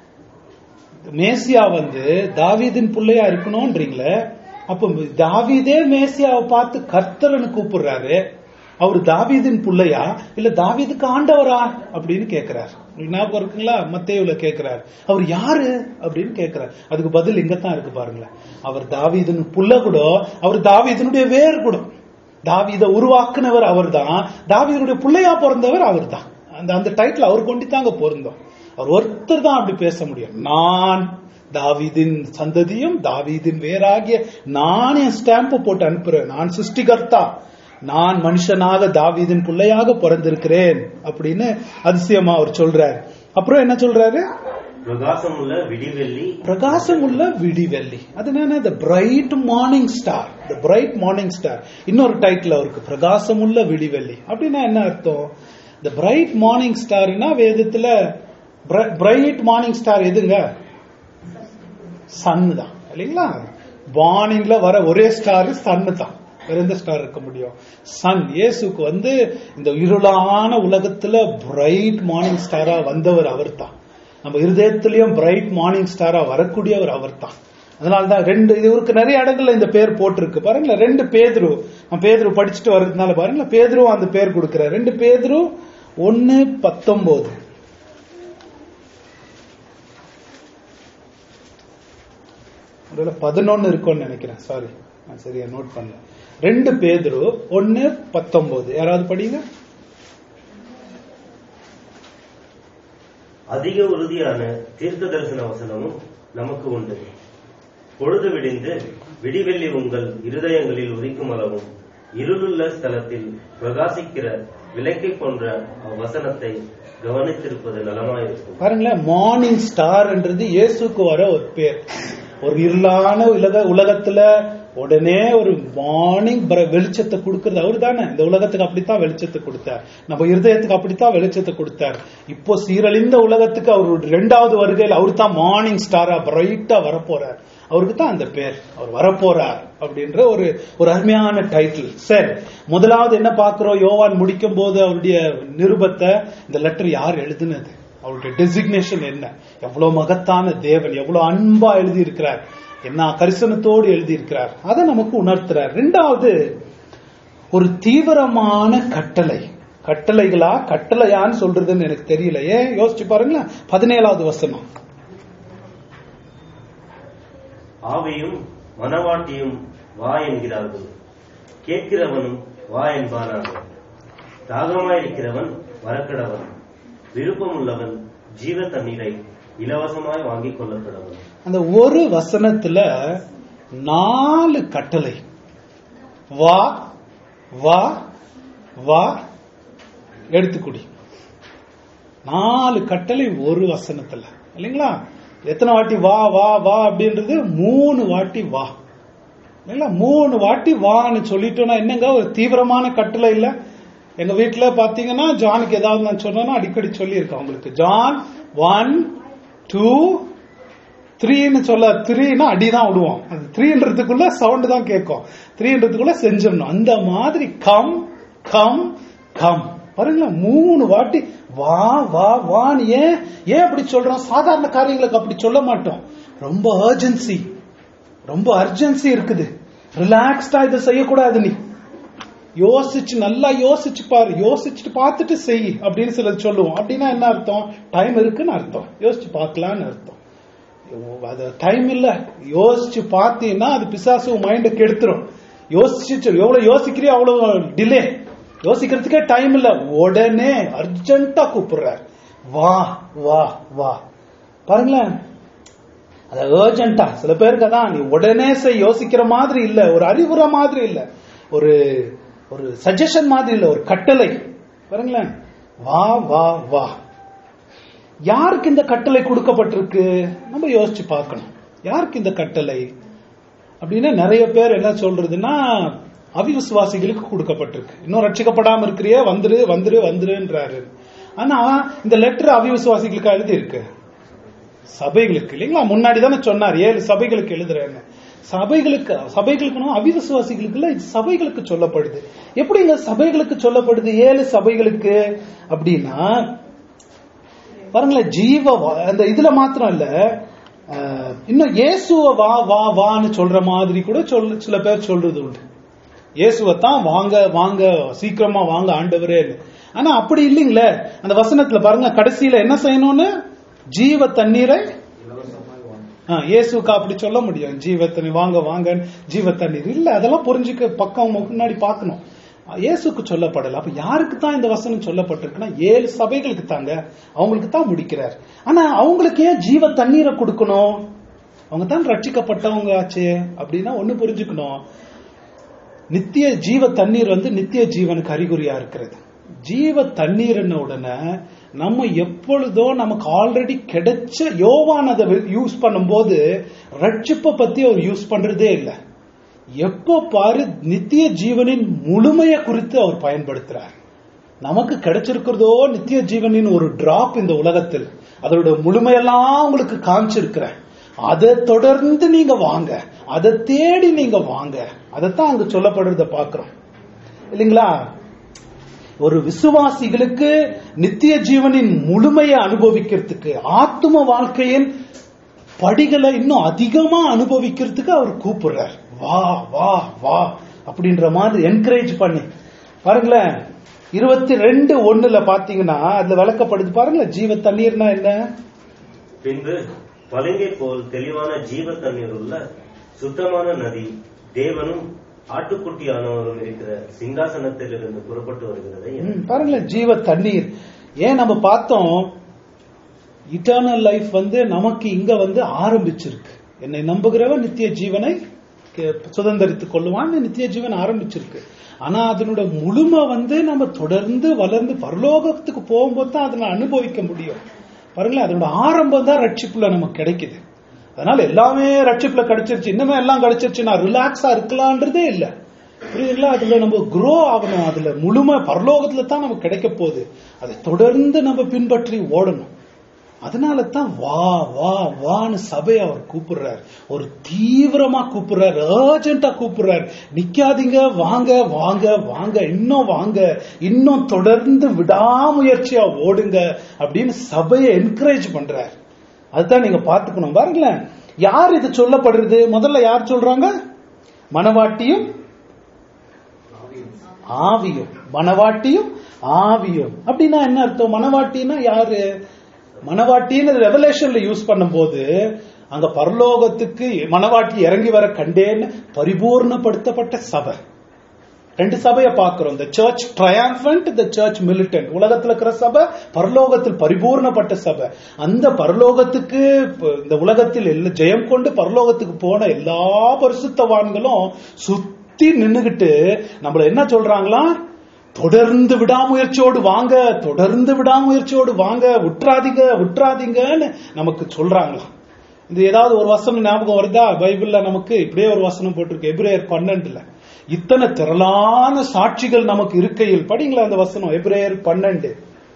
S1: மேசியா வந்து தாவீதின் பிள்ளையா இருக்கணும்ன்றீங்களே அப்ப தாவீதே மேசியாவை பார்த்து கர்த்தர்னு கூப்பிடுறாரு அவர் தாவீதின் புள்ளையா இல்ல தாவீதுக்கு ஆண்டவரா அப்படின்னு கேக்குறார் உங்களுக்கு ஞாபகம் இருக்குங்களா மத்தேயுல கேக்குறார் அவர் யாரு அப்படின்னு கேக்குறார் அதுக்கு பதில் இங்கதான் இருக்கு பாருங்களேன் அவர் தாவீதின் புள்ள கூட அவர் தாவீதினுடைய வேர் கூட தாவீத உருவாக்குனவர் அவர்தான் தாவீதுடைய பிள்ளையா பிறந்தவர் அவர்தான் அந்த அந்த டைட்டில் அவர் கொண்டு தாங்க பொருந்தோம் அவர் ஒருத்தர் தான் அப்படி பேச முடியும் நான் தாவீதின் சந்ததியும் தாவீதின் வேறாகிய நான் என் ஸ்டாம்பை போட்டு அனுப்புறேன் நான் சிருஷ்டிகர்த்தா நான் மனுஷனாக தாவீதின் பிள்ளையாக பிறந்திருக்கிறேன் அப்படின்னு அதிசயமா அவர் சொல்றாரு அப்புறம் என்ன சொல்றாரு
S2: பிரகாசமுள்ள விடிவெள்ளி
S1: பிரகாசம் உள்ள விடிவெள்ளி அது என்ன the bright morning star the bright morning star இன்னொரு டைட்டில் அவருக்கு பிரகாசம் உள்ள விடிவெள்ளி அப்படின்னா என்ன அர்த்தம் த பிரைட் மார்னிங் ஸ்டார்னா வேதத்துல பிரைட் மார்னிங் ஸ்டார் எதுங்க சன் தான் இல்லைங்களா மார்னிங்ல வர ஒரே ஸ்டார் சன்னு தான் வேற எந்த ஸ்டார் இருக்க முடியும் சன் இயேசுக்கு வந்து இந்த இருளான உலகத்துல பிரைட் மார்னிங் ஸ்டாரா வந்தவர் அவர் தான் நம்ம இருதயத்திலயும் பிரைட் மார்னிங் ஸ்டாரா வரக்கூடியவர் அவர் தான் அதனாலதான் ரெண்டு இவருக்கு நிறைய இடங்கள்ல இந்த பேர் போட்டிருக்கு பாருங்களேன் ரெண்டு பேதுரு நான் பேதுரு படிச்சுட்டு வர்றதுனால பாருங்களேன் பேதுரு அந்த பேர் கொடுக்கிறார் ரெண்டு பேதுரு ஒன்னு பத்தொன்பது ஒருவேளை பதினொன்னு இருக்கும்னு நினைக்கிறேன் சாரி நான் சரியா நோட் பண்ணல ரெண்டு பேதுரு ஒன்னு பத்தொன்பது யாராவது படிங்க
S2: அதிக உறுதியான தீர்க்க தரிசன வசனமும் நமக்கு உண்டு பொழுது விடிந்து விடிவெள்ளி உங்கள் இருதயங்களில் உதிக்கும் அளவும் இருளுள்ள ஸ்தலத்தில் பிரகாசிக்கிற விளக்கை போன்ற அவ்வசனத்தை கவனித்திருப்பது நலமாயிருக்கும்
S1: பாருங்களேன் மார்னிங் ஸ்டார்ன்றது இயேசுக்கு வர ஒரு பேர் ஒரு இருளான உலக உலகத்துல உடனே ஒரு மார்னிங் வெளிச்சத்தை கொடுக்கறது அவரு தானே இந்த உலகத்துக்கு அப்படித்தான் வெளிச்சத்தை கொடுத்தார் நம்ம இருதயத்துக்கு அப்படித்தான் வெளிச்சத்தை கொடுத்தார் இப்போ சீரழிந்த உலகத்துக்கு அவர் ரெண்டாவது வருகையில் அவர் தான் மார்னிங் ஸ்டாரா பிரைட்டா வரப்போறார் அவருக்கு தான் அந்த பேர் அவர் வரப்போறார் அப்படின்ற ஒரு ஒரு அருமையான டைட்டில் சரி முதலாவது என்ன பார்க்கிறோம் யோவான் முடிக்கும் போது அவருடைய நிருபத்தை இந்த லெட்டர் யார் எழுதுனது அவருடைய டெசிக்னேஷன் என்ன எவ்வளவு மகத்தான தேவன் எவ்வளவு அன்பா எழுதி இருக்கிறார் என்ன கரிசனத்தோடு எழுதி இருக்கிறார் அதை நமக்கு உணர்த்துறார் ரெண்டாவது ஒரு தீவிரமான கட்டளை கட்டளைகளா கட்டளையான்னு சொல்றதுன்னு எனக்கு தெரியல ஏன் யோசிச்சு பாருங்களேன் பதினேழாவது வசனம்
S2: ஆவியும் மனவாட்டியும் வா என்கிறார்கள் கேட்கிறவனும் வா என்பானாக தாகமாயிருக்கிறவன் வரக்கடவன் விருப்பமுள்ளவன் ஜீவ தண்ணீரை இலவசமாய் வாங்கிக் கொள்ளக்கடவன்
S1: அந்த ஒரு வசனத்துல நாலு கட்டளை வா வா வா எடுத்துக்குடி நாலு கட்டளை ஒரு வசனத்துல இல்லைங்களா எத்தனை வாட்டி வா வா வா அப்படின்றது மூணு வாட்டி வா இல்லைங்களா மூணு வாட்டி வான்னு சொல்லிட்டோம்னா என்னங்க ஒரு தீவிரமான கட்டளை இல்ல எங்க வீட்டுல பாத்தீங்கன்னா ஜானுக்கு ஏதாவது நான் சொன்னா அடிக்கடி சொல்லியிருக்கேன் உங்களுக்கு ஜான் ஒன் டூ த்ரீன்னு சொல்ல த்ரீனா அடிதான் விடுவோம் அது த்ரீன்றதுக்குள்ள சவுண்ட் தான் கேட்கும் த்ரீன்றதுக்குள்ள செஞ்சிடணும் அந்த மாதிரி கம் கம் கம் பாருங்களேன் மூணு வாட்டி வா வா வான்னு ஏன் ஏன் அப்படி சொல்றோம் சாதாரண காரியங்களுக்கு அப்படி சொல்ல மாட்டோம் ரொம்ப அர்ஜென்சி ரொம்ப அர்ஜென்சி இருக்குது ரிலாக்ஸ்டா இதை செய்யக்கூடாது நீ யோசிச்சு நல்லா யோசிச்சு பாரு யோசிச்சுட்டு பார்த்துட்டு செய் அப்படின்னு சிலர் சொல்லுவோம் அப்படின்னா என்ன அர்த்தம் டைம் இருக்குன்னு அர்த்தம் யோசிச்சு பார்க்கலான்னு அர்த்தம் அது டைம் இல்ல யோசிச்சு பார்த்தீங்கன்னா அது பிசாசு மைண்ட கெடுத்துரும் யோசிச்சு எவ்வளவு யோசிக்கிறியோ அவ்வளவு டிலே யோசிக்கிறதுக்கே டைம் இல்ல உடனே அர்ஜென்ட்டா கூப்பிடுறார் வா வா வா பாருங்களேன் அது அர்ஜென்ட்டா சில பேருக்கு அதான் நீ உடனே செய் யோசிக்கிற மாதிரி இல்ல ஒரு அறிவுரை மாதிரி இல்ல ஒரு ஒரு சஜஷன் மாதிரி இல்ல ஒரு கட்டளை பாருங்களேன் வா வா வா யாருக்கு இந்த கட்டளை கொடுக்கப்பட்டிருக்கு நம்ம யோசிச்சு பார்க்கணும் யாருக்கு இந்த கட்டளை அப்படின்னா நிறைய பேர் என்ன சொல்றதுன்னா அவிவிசுவாசிகளுக்கு கொடுக்கப்பட்டிருக்கு இன்னும் ரட்சிக்கப்படாம இருக்கிறியே வந்துரு வந்துரு வந்துருன்றாரு ஆனா இந்த லெட்டர் அவிவிசுவாசிகளுக்கு எழுதி இருக்கு சபைகளுக்கு இல்லைங்களா முன்னாடி தானே சொன்னார் ஏழு சபைகளுக்கு எழுதுறேன்னு சபைகளுக்கு சபைகளுக்கு அவிவிசுவாசிகளுக்கு இல்ல இது சபைகளுக்கு சொல்லப்படுது எப்படி இந்த சபைகளுக்கு சொல்லப்படுது ஏழு சபைகளுக்கு அப்படின்னா பாருங்களேன் ஜீவ வா- அந்த இதுல மாத்திரம் இல்ல அஹ், இன்னும் இயேசுவ வா வா வான்னு சொல்ற மாதிரி கூட சொல்ல சில பேர் சொல்றது உண்டு இயேசுவத்தான் வாங்க வாங்க சீக்கிரமா வாங்க ஆண்டவரே ஆனா அப்படி இல்லைங்களே அந்த வசனத்துல பாருங்க கடைசியில என்ன செய்யணும்னு ஜீவ தண்ணீரை ஆ, இயேசுக்கு அப்படி சொல்ல முடியும் ஜீவ தண்ணீர் வாங்க வாங்க ஜீவ தண்ணீர் இல்ல அதெல்லாம் புரிஞ்சுக்க பக்கம் முன்னாடி பார்க்கணும் இயேசுக்கு சொல்லப்படல அப்ப யாருக்கு தான் இந்த வசனம் சொல்லப்பட்டிருக்குன்னா ஏழு சபைகளுக்கு தாங்க அவங்களுக்கு தான் முடிக்கிறார் ஆனா அவங்களுக்கு ஏன் ஜீவ தண்ணீரை கொடுக்கணும் அவங்க தான் ரட்சிக்கப்பட்டவங்க ஆச்சே அப்படின்னா ஒண்ணு புரிஞ்சுக்கணும் நித்திய ஜீவ தண்ணீர் வந்து நித்திய ஜீவனுக்கு அறிகுறியா இருக்கிறது ஜீவ தண்ணீர்ன உடனே நம்ம எப்பொழுதோ நமக்கு ஆல்ரெடி கிடைச்ச யோவான் அதை யூஸ் பண்ணும்போது ரட்சிப்பை பத்தி அவர் யூஸ் பண்றதே இல்லை எப்போ பாரு நித்திய ஜீவனின் முழுமையை குறித்து அவர் பயன்படுத்துறார் நமக்கு கிடைச்சிருக்கிறதோ நித்திய ஜீவனின் ஒரு டிராப் இந்த உலகத்தில் அதோட முழுமையெல்லாம் உங்களுக்கு காமிச்சிருக்கிறேன் அதை தொடர்ந்து நீங்க வாங்க அதை தேடி நீங்க வாங்க அதைத்தான் அங்க சொல்லப்படுறத பாக்குறோம் இல்லைங்களா ஒரு விசுவாசிகளுக்கு நித்திய ஜீவனின் முழுமையை அனுபவிக்கிறதுக்கு ஆத்தும வாழ்க்கையின் படிகளை இன்னும் அதிகமா அனுபவிக்கிறதுக்கு அவர் கூப்பிடுறார் வா வா வா அப்படின்ற மாதிரி என்கரேஜ் பண்ணி பாருங்களேன் இருபத்தி ரெண்டு ஒண்ணுல பாத்தீங்கன்னா அதுல விளக்கப்படுது பாருங்களேன் ஜீவ தண்ணீர்னா என்ன
S2: பின்பு பளிங்கை போல் தெளிவான ஜீவ தண்ணீர் உள்ள சுத்தமான நதி தேவனும் ஆட்டுக்குட்டியானவரும் இருக்கிற சிங்காசனத்திலிருந்து புறப்பட்டு வருகிறதை
S1: ம், பாருங்களேன் ஜீவ தண்ணீர் ஏன் நம்ம பார்த்தோம் இட்டர்னல் லைஃப் வந்து நமக்கு இங்க வந்து ஆரம்பிச்சிருக்கு என்னை நம்புகிறவன் நித்திய ஜீவனை கே- சுதந்தரித்துக் கொள்ளுவான்னு நித்திய ஜீவன் ஆரம்பிச்சிருக்கு ஆனா அதனோட முழுமை வந்து நம்ம தொடர்ந்து வளர்ந்து பரலோகத்துக்கு போகும்போது தான் அதை அனுபவிக்க முடியும் பாருங்களேன் அதனோட ஆரம்பம் தான் ரட்சிப்புல நமக்கு கிடைக்குது அதனால எல்லாமே ரட்சிப்புல கிடைச்சிருச்சு இன்னுமே எல்லாம் கிடைச்சிருச்சு நான் ரிலாக்ஸா இருக்கலான்றதே இல்ல புரியுதுங்களா அதுல நம்ம குரோ ஆகணும் அதுல முழுமை பரலோகத்துல தான் நமக்கு கிடைக்க போகுது அதை தொடர்ந்து நம்ம பின்பற்றி ஓடணும் அதனால தான் வா வா வான்னு சபையை அவர் கூப்பிடுறார் ஒரு தீவிரமா கூப்பிடுறார் அர்ஜென்ட்டா கூப்பிடுறார் நிக்காதீங்க வாங்க வாங்க வாங்க இன்னும் வாங்க இன்னும் தொடர்ந்து விடாமுயற்சியா ஓடுங்க அப்படின்னு சபையை என்கரேஜ் பண்றார் அதுதான் நீங்க பாத்துக்கணும் பாருங்களேன் யார் இது சொல்லப்படுறது முதல்ல யார் சொல்றாங்க மனவாட்டியும் ஆவியும் மனவாட்டியும் ஆவியும் அப்படின்னா என்ன அர்த்தம் மனவாட்டின்னா யாரு மனவாட்டின்னு ரெவலேஷன்ல யூஸ் பண்ணும்போது அங்க பரலோகத்துக்கு மனவாட்டி இறங்கி வர கண்டேன்னு பரிபூர்ணப்படுத்தப்பட்ட சபை ரெண்டு சபையை பார்க்கிறோம் இந்த சர்ச் ட்ரையாம்பன்ட் இந்த சர்ச் மிலிட்டன்ட் உலகத்துல இருக்கிற சபை பரலோகத்தில் பரிபூர்ணப்பட்ட சபை அந்த பரலோகத்துக்கு இப்ப இந்த உலகத்தில் எல்லா ஜெயம் கொண்டு பரலோகத்துக்கு போன எல்லா பரிசுத்தவான்களும் சுத்தி நின்னுகிட்டு நம்மள என்ன சொல்றாங்களா தொடர்ந்து விடாமுயற்சியோடு வாங்க தொடர்ந்து விடாமுயற்சியோடு வாங்க விட்டுறாதீங்க விட்டுறாதீங்கன்னு நமக்கு சொல்றாங்களாம் இது ஏதாவது ஒரு வசனம் ஞாபகம் வருதா பைபிள்ல நமக்கு இப்படியே ஒரு வசனம் போட்டிருக்கு எபிரேயர் பன்னெண்டுல இத்தனை திரளான சாட்சிகள் நமக்கு இருக்கையில் படிங்களா அந்த வசனம் எபிரேயர் பன்னெண்டு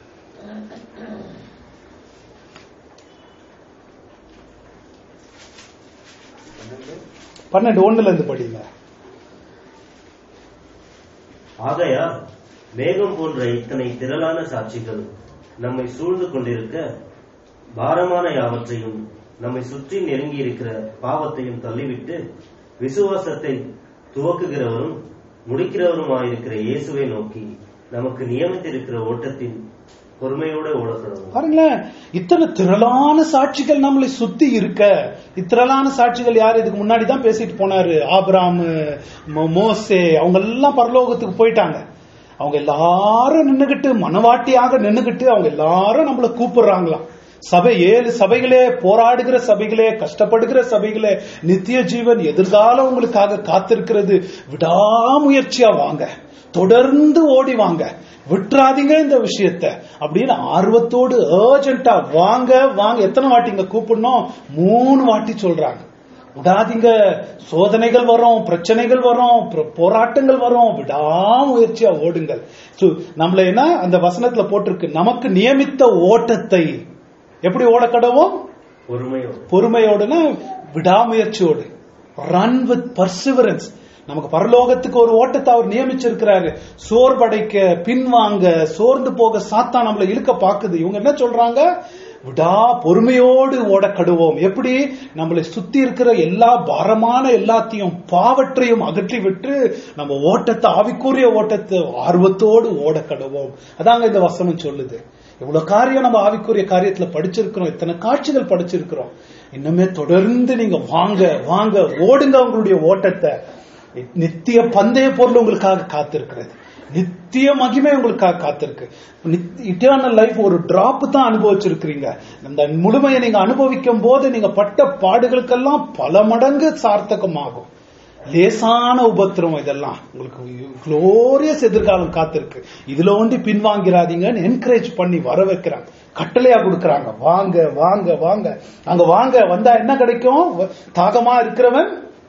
S1: பன்னெண்டு ஒண்ணுல இருந்து படிங்க
S2: ஆகையா மேகம் போன்ற இத்தனை திரளான சாட்சிகள் நம்மை சூழ்ந்து கொண்டிருக்க பாரமான யாவற்றையும் நம்மை சுற்றி நெருங்கி இருக்கிற பாவத்தையும் தள்ளிவிட்டு விசுவாசத்தை துவக்குகிறவரும் முடிக்கிறவருமாயிருக்கிற இயேசுவை நோக்கி நமக்கு நியமித்திருக்கிற ஓட்டத்தின் பொறுமையோட ஓடப்படவும்
S1: பாருங்களேன் இத்தனை திரளான சாட்சிகள் நம்மளை சுத்தி இருக்க இத்திரளான சாட்சிகள் யார் இதுக்கு முன்னாடி தான் பேசிட்டு போனாரு ஆபிராம் மோ- மோசே அவங்க எல்லாம் பரலோகத்துக்கு போயிட்டாங்க அவங்க எல்லாரும் நின்னுகிட்டு மனவாட்டியாக நின்னுகிட்டு அவங்க எல்லாரும் நம்மள கூப்பிடுறாங்களாம் சபை ஏழு சபைகளே போராடுகிற சபைகளே கஷ்டப்படுகிற சபைகளே நித்திய ஜீவன் எதிர்காலம் உங்களுக்காக காத்திருக்கிறது விடாமுயற்சியா வாங்க தொடர்ந்து ஓடி வாங்க விட்டுறாதீங்க இந்த விஷயத்த அப்படின்னு ஆர்வத்தோடு அர்ஜென்ட்டா வாங்க வாங்க எத்தனை வாட்டிங்க கூப்பிடணும் மூணு வாட்டி சொல்றாங்க விடாதீங்க சோதனைகள் வரும் பிரச்சனைகள் வரும் பிர- போராட்டங்கள் வரும் விடாமுயற்சியா ஓடுங்கள் So, நம்மள என்ன அந்த வசனத்துல போட்டிருக்கு நமக்கு நியமித்த ஓட்டத்தை எப்படி ஓட கடவோம்
S2: பொறுமையோடு
S1: பொறுமையோடுனா விடாமுயற்சியோடு ரன் வித் பர்சிவரன்ஸ் நமக்கு பரலோகத்துக்கு ஒரு ஓட்டத்தை அவர் நியமிச்சிருக்கிறாரு சோர்வடைக்க பின்வாங்க சோர்ந்து போக சாத்தா நம்மளை இழுக்க பாக்குது இவங்க என்ன சொல்றாங்க விடா பொறுமையோடு ஓட கடுவோம் எப்படி நம்மளை சுத்தி இருக்கிற எல்லா பாரமான எல்லாத்தையும் பாவற்றையும் அகற்றி விட்டு நம்ம ஓட்டத்தை ஆவிக்குரிய ஓட்டத்தை ஆர்வத்தோடு ஓட கடுவோம் அதாங்க இந்த வசனம் சொல்லுது இவ்வளவு காரியம் நம்ம ஆவிக்குரிய காரியத்துல படிச்சிருக்கிறோம் இத்தனை காட்சிகள் படிச்சிருக்கிறோம் இன்னுமே தொடர்ந்து நீங்க வாங்க வாங்க ஓடுங்க உங்களுடைய ஓட்டத்தை நித்திய பந்தய பொருள் உங்களுக்காக காத்திருக்கிறது நித்திய மகிமை உங்களுக்காக காத்திருக்கு இட்டர்னல் லைஃப் ஒரு டிராப் தான் அனுபவிச்சிருக்கிறீங்க அந்த முழுமையை நீங்க அனுபவிக்கும் போது நீங்க பட்ட பாடுகளுக்கெல்லாம் பல மடங்கு சார்த்தகமாகும் லேசான உபத்திரம் இதெல்லாம் உங்களுக்கு குளோரியஸ் எதிர்காலம் காத்திருக்கு இதுல ஒண்டி பின்வாங்கிறாதீங்கன்னு என்கரேஜ் பண்ணி வர வைக்கிறாங்க கட்டளையா கொடுக்கறாங்க வாங்க வாங்க வாங்க அங்க வாங்க வந்தா என்ன கிடைக்கும் தாகமா இருக்கிறவன்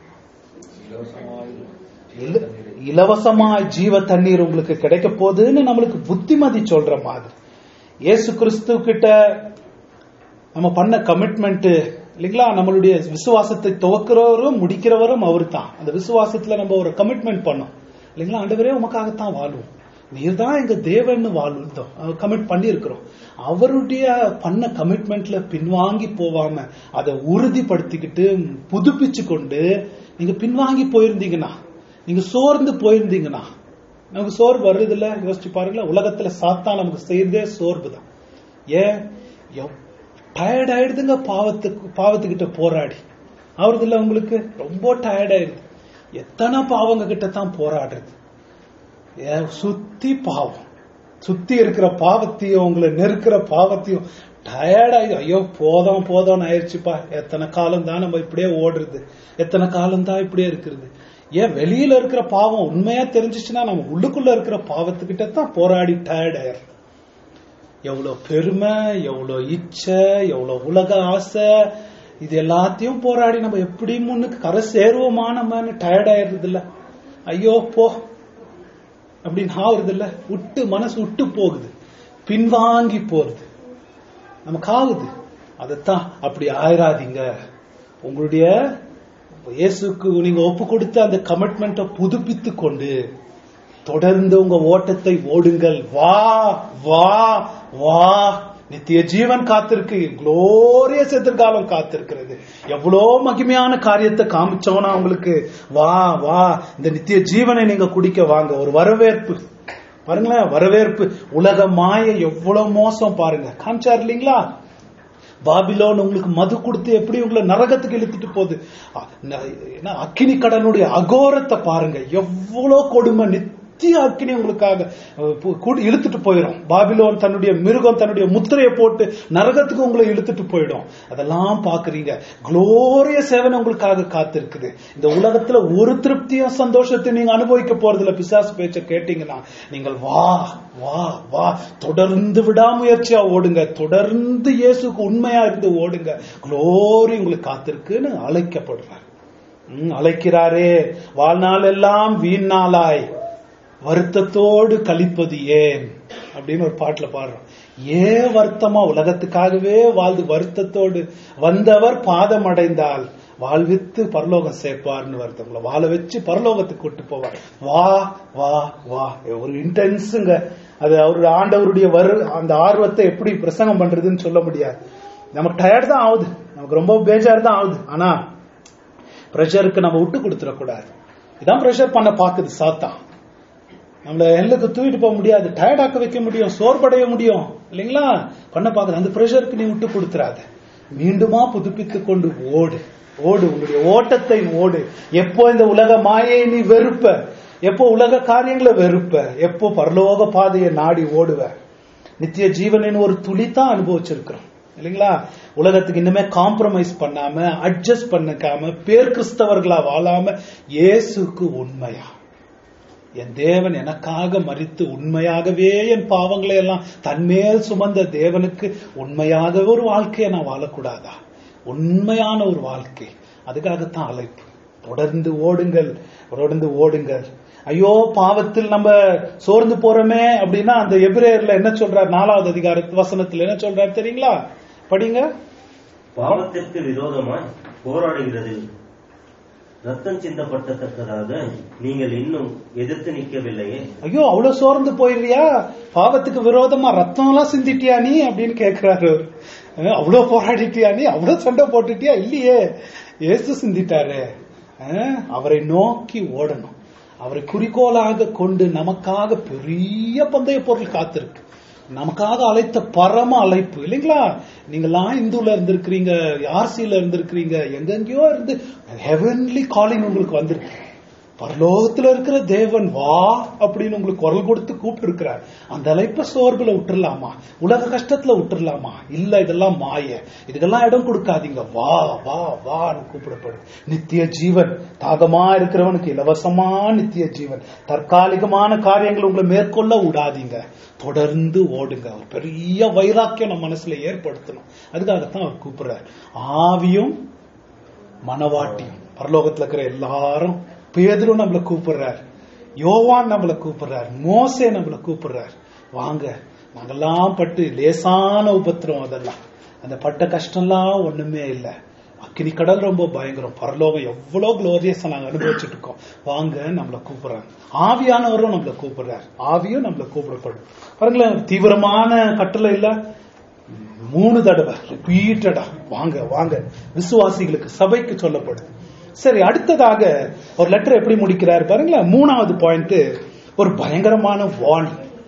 S1: இல- இலவசமா ஜீவ தண்ணீர் உங்களுக்கு கிடைக்க போகுதுன்னு நம்மளுக்கு புத்திமதி சொல்ற மாதிரி இயேசு கிறிஸ்து கிட்ட நம்ம பண்ண கமிட்மெண்ட் இல்லைங்களா நம்மளுடைய விசுவாசத்தை துவக்கிறவரும் முடிக்கிறவரும் அவர் தான் அந்த விசுவாசத்துல நம்ம ஒரு கமிட்மெண்ட் பண்ணோம் இல்லைங்களா ஆண்டவரே உமக்காகத்தான் வாழ்வோம் நீர் தான் எங்க தேவன்னு வாழ்ந்தோம் கமிட் பண்ணி இருக்கிறோம் அவருடைய பண்ண கமிட்மெண்ட்ல பின்வாங்கி போவாம அதை உறுதிப்படுத்திக்கிட்டு புதுப்பிச்சு கொண்டு நீங்க பின்வாங்கி போயிருந்தீங்கன்னா நீங்க சோர்ந்து போயிருந்தீங்கன்னா நமக்கு சோர்வு வருது இல்ல யோசிச்சு பாருங்களேன் உலகத்துல சாத்தா நமக்கு செய்யறதே சோர்வு தான் ஏன் டயர்ட் ஆயிடுதுங்க பாவத்துக்கு பாவத்துக்கிட்ட போராடி ஆகுறது இல்ல உங்களுக்கு ரொம்ப டயர்ட் ஆயிடுது எத்தனை பாவங்க கிட்ட தான் போராடுறது ஏன் சுத்தி பாவம் சுத்தி இருக்கிற பாவத்தையும் உங்களை நெருக்கிற பாவத்தையும் டயர்டாகி ஐயோ போதும் போதும்னு ஆயிடுச்சுப்பா எத்தனை காலம் தான் நம்ம இப்படியே ஓடுறது எத்தனை காலம் தான் இப்படியே இருக்கிறது ஏன் வெளியில இருக்கிற பாவம் உண்மையா தெரிஞ்சிச்சுன்னா நம்ம உள்ளுக்குள்ள இருக்கிற பாவத்துக்கிட்ட தான் போராடி டயர்ட் ஆயிரும் எவ்வளவு பெருமை எவ்வளவு இச்சை எவ்வளவு உலக ஆசை இது எல்லாத்தையும் போராடி நம்ம எப்படி முன்னுக்கு கரை சேருவோமா நம்மன்னு டயர்ட் ஆயிடுறது இல்ல ஐயோ போ அப்படின்னு ஆகுறது இல்ல விட்டு மனசு விட்டு போகுது பின்வாங்கி போறது நமக்கு ஆகுது அதைத்தான் அப்படி ஆயிராதீங்க உங்களுடைய இயேசுக்கு நீங்க ஒப்பு கொடுத்து அந்த கமிட்மெண்ட்டை புதுப்பித்து கொண்டு தொடர்ந்து உங்க ஓட்டத்தை ஓடுங்கள் வா வா வா நித்திய ஜீவன் காத்திருக்கு குளோரியஸ் எதிர்காலம் காத்திருக்கிறது எவ்வளோ மகிமையான காரியத்தை காமிச்சோம்னா உங்களுக்கு வா வா இந்த நித்திய ஜீவனை நீங்க குடிக்க வாங்க ஒரு வரவேற்பு பாருங்களேன் வரவேற்பு உலக மாயை எவ்வளவு மோசம் பாருங்க காமிச்சார் இல்லைங்களா பாபிலோன் உங்களுக்கு மது கொடுத்து எப்படி உங்களை நரகத்துக்கு இழுத்துட்டு போகுது அ- ந- என்ன, அக்கினி கடனுடைய அகோரத்தை பாருங்க எவ்வளவு கொடுமை நித்திய அக்கினி உங்களுக்காக அஹ், பு- கூடி இழுத்துட்டு போயிடும் பாபிலோன் தன்னுடைய மிருகம் தன்னுடைய முத்திரையை போட்டு நரகத்துக்கு உங்களை இழுத்துட்டு போயிடும் அதெல்லாம் பாக்குறீங்க குளோரிய சேவனை உங்களுக்காக காத்திருக்குது இந்த உலகத்துல ஒரு திருப்தியும் சந்தோஷத்தையும் நீங்க அனுபவிக்க போறதில்ல பிசாசு பேச்ச கேட்டீங்கன்னா நீங்கள் வா வா வா தொடர்ந்து விடாமுயற்சியா ஓடுங்க தொடர்ந்து இயேசுக்கு உண்மையா இருந்து ஓடுங்க குளோரி உங்களுக்கு காத்திருக்குன்னு அழைக்கப்படுறார் ம், அழைக்கிறாரே வாழ்நாள் எல்லாம் வீண் நாளாய் வருத்தத்தோடு கழிப்பது ஏன் அப்படின்னு ஒரு பாட்டுல பாடுறோம் ஏன் வருத்தமா உலகத்துக்காகவே வாழ்ந்து வருத்தத்தோடு வந்தவர் பாதம் அடைந்தால் வாழ்வித்து பரலோகம் சேர்ப்பார்னு வருத்தவங்கள வாழ வச்சு பரலோகத்துக்கு கூட்டு போவார் வா வா வா ஒரு இன்டென்ஸுங்க அது அவருடைய ஆண்டவருடைய வரு அந்த ஆர்வத்தை எப்படி பிரசங்கம் பண்றதுன்னு சொல்ல முடியாது நமக்கு டயர்ட் தான் ஆகுது நமக்கு ரொம்ப பேஜார் தான் ஆகுது ஆனா ப்ரெஷருக்கு நம்ம விட்டு கொடுத்துடக்கூடாது இதான் ப்ரெஷர் பண்ண பாக்குது சாத்தான் நம்மள எல்லுக்கு தூக்கிட்டு போக முடியாது டயர்ட் ஆக்க வைக்க முடியும் சோர்வடைய முடியும் இல்லைங்களா பண்ண பாக்குது அந்த ப்ரெஷருக்கு நீ விட்டு கொடுத்துறாத மீண்டுமா புதுப்பித்து கொண்டு ஓடு ஓடு உன்னுடைய ஓட்டத்தை ஓடு எப்போ இந்த உலக மாயை நீ வெறுப்ப எப்போ உலக காரியங்களை வெறுப்ப எப்போ பரலோக பாதையை நாடி ஓடுவ நித்திய ஜீவனின் ஒரு துளி தான் அனுபவிச்சிருக்கிறோம் இல்லைங்களா உலகத்துக்கு இன்னுமே காம்ப்ரமைஸ் பண்ணாம அட்ஜஸ்ட் பண்ணிக்காம பேர் கிறிஸ்தவர்களா வாழாம இயேசுக்கு உண்மையா என் தேவன் எனக்காக மறித்து உண்மையாகவே என் பாவங்களை எல்லாம் தன்மேல் சுமந்த தேவனுக்கு உண்மையாகவே ஒரு வாழ்க்கையை நான் வாழக்கூடாதா உண்மையான ஒரு வாழ்க்கை அதுக்காகத்தான் அழைப்பு தொடர்ந்து ஓடுங்கள் தொடர்ந்து ஓடுங்கள் ஐயோ பாவத்தில் நம்ம சோர்ந்து போறோமே அப்படின்னா அந்த எபிரேயர்ல என்ன சொல்றார் நாலாவது அதிகார வசனத்துல என்ன சொல்றார் தெரியுங்களா படிங்க
S2: பாவத்திற்கு விரோதமாய் போராடுகிறதில் ரத்தம் சிந்தப்பட்டத்தக்கதாக நீங்கள் இன்னும் எதிர்த்து நிற்கவில்லையே
S1: ஐயோ அவ்வளவு சோர்ந்து போயிடுறியா பாவத்துக்கு விரோதமா ரத்தம் எல்லாம் சிந்திட்டியா நீ அப்படின்னு கேக்குறாரு அவரு. அஹ், அவ்வளவு போராடிட்டியா நீ அவ்வளவு சண்டை போட்டுட்டியா இல்லையே ஏசு சிந்திட்டாரு அஹ், அவரை நோக்கி ஓடணும் அவரை குறிக்கோளாக கொண்டு நமக்காக பெரிய பந்தய பொருள் காத்திருக்கு நமக்காக அழைத்த பரம அழைப்பு இல்லைங்களா நீங்கெல்லாம் இந்துல இருந்திருக்கிறீங்க ஆர்சியில இருந்திருக்கிறீங்க எங்கெங்கயோ இருந்து ஹெவன்லி காலிங் உங்களுக்கு வந்திருக்கு பரலோகத்துல இருக்கிற தேவன் வா அப்படின்னு உங்களுக்கு குரல் கொடுத்து கூப்பிட்டு இருக்கிறார் அந்த அழைப்ப சோர்வுல விட்டுறலாமா உலக கஷ்டத்துல விட்டுறலாமா இல்ல இதெல்லாம் மாய இதுக்கெல்லாம் இடம் கொடுக்காதீங்க வா வா வான்னு கூப்பிடப்படும் நித்திய ஜீவன் தாகமா இருக்கிறவனுக்கு இலவசமா நித்திய ஜீவன் தற்காலிகமான காரியங்கள் உங்களை மேற்கொள்ள விடாதீங்க தொடர்ந்து ஓடுங்க ஒரு பெரிய வைராக்கியம் நம்ம மனசுல ஏற்படுத்தணும் அதுக்காகத்தான் அவர் கூப்பிடுறார் ஆவியும் மனவாட்டியும் பரலோகத்துல இருக்கிற எல்லாரும் பேதரும் நம்மள கூப்பிடுறார் யோவான் நம்மள கூப்பிடுறார் மோசே நம்மள கூப்பிடுறார் வாங்க நாங்கெல்லாம் பட்டு லேசான உபத்திரம் அதெல்லாம் அந்த பட்ட கஷ்டம்லாம் ஒண்ணுமே இல்ல அக்கினி கடல் ரொம்ப பயங்கரம் பரலோகம் எவ்வளவு குளோரியஸா நாங்க அனுபவிச்சுட்டு இருக்கோம் வாங்க நம்மள கூப்பிடுறாங்க ஆவியானவரும் நம்மள கூப்பிடுறார் ஆவியும் நம்மள கூப்பிடப்படும் பாருங்களேன் தீவிரமான கட்டளை இல்ல மூணு தடவை ரிப்பீட்டடா வாங்க வாங்க விசுவாசிகளுக்கு சபைக்கு சொல்லப்படுது சரி அடுத்ததாக ஒரு லெட்டர் எப்படி முடிக்கிறார் பாருங்களேன் மூணாவது பாயிண்ட் ஒரு பயங்கரமான வார்ன்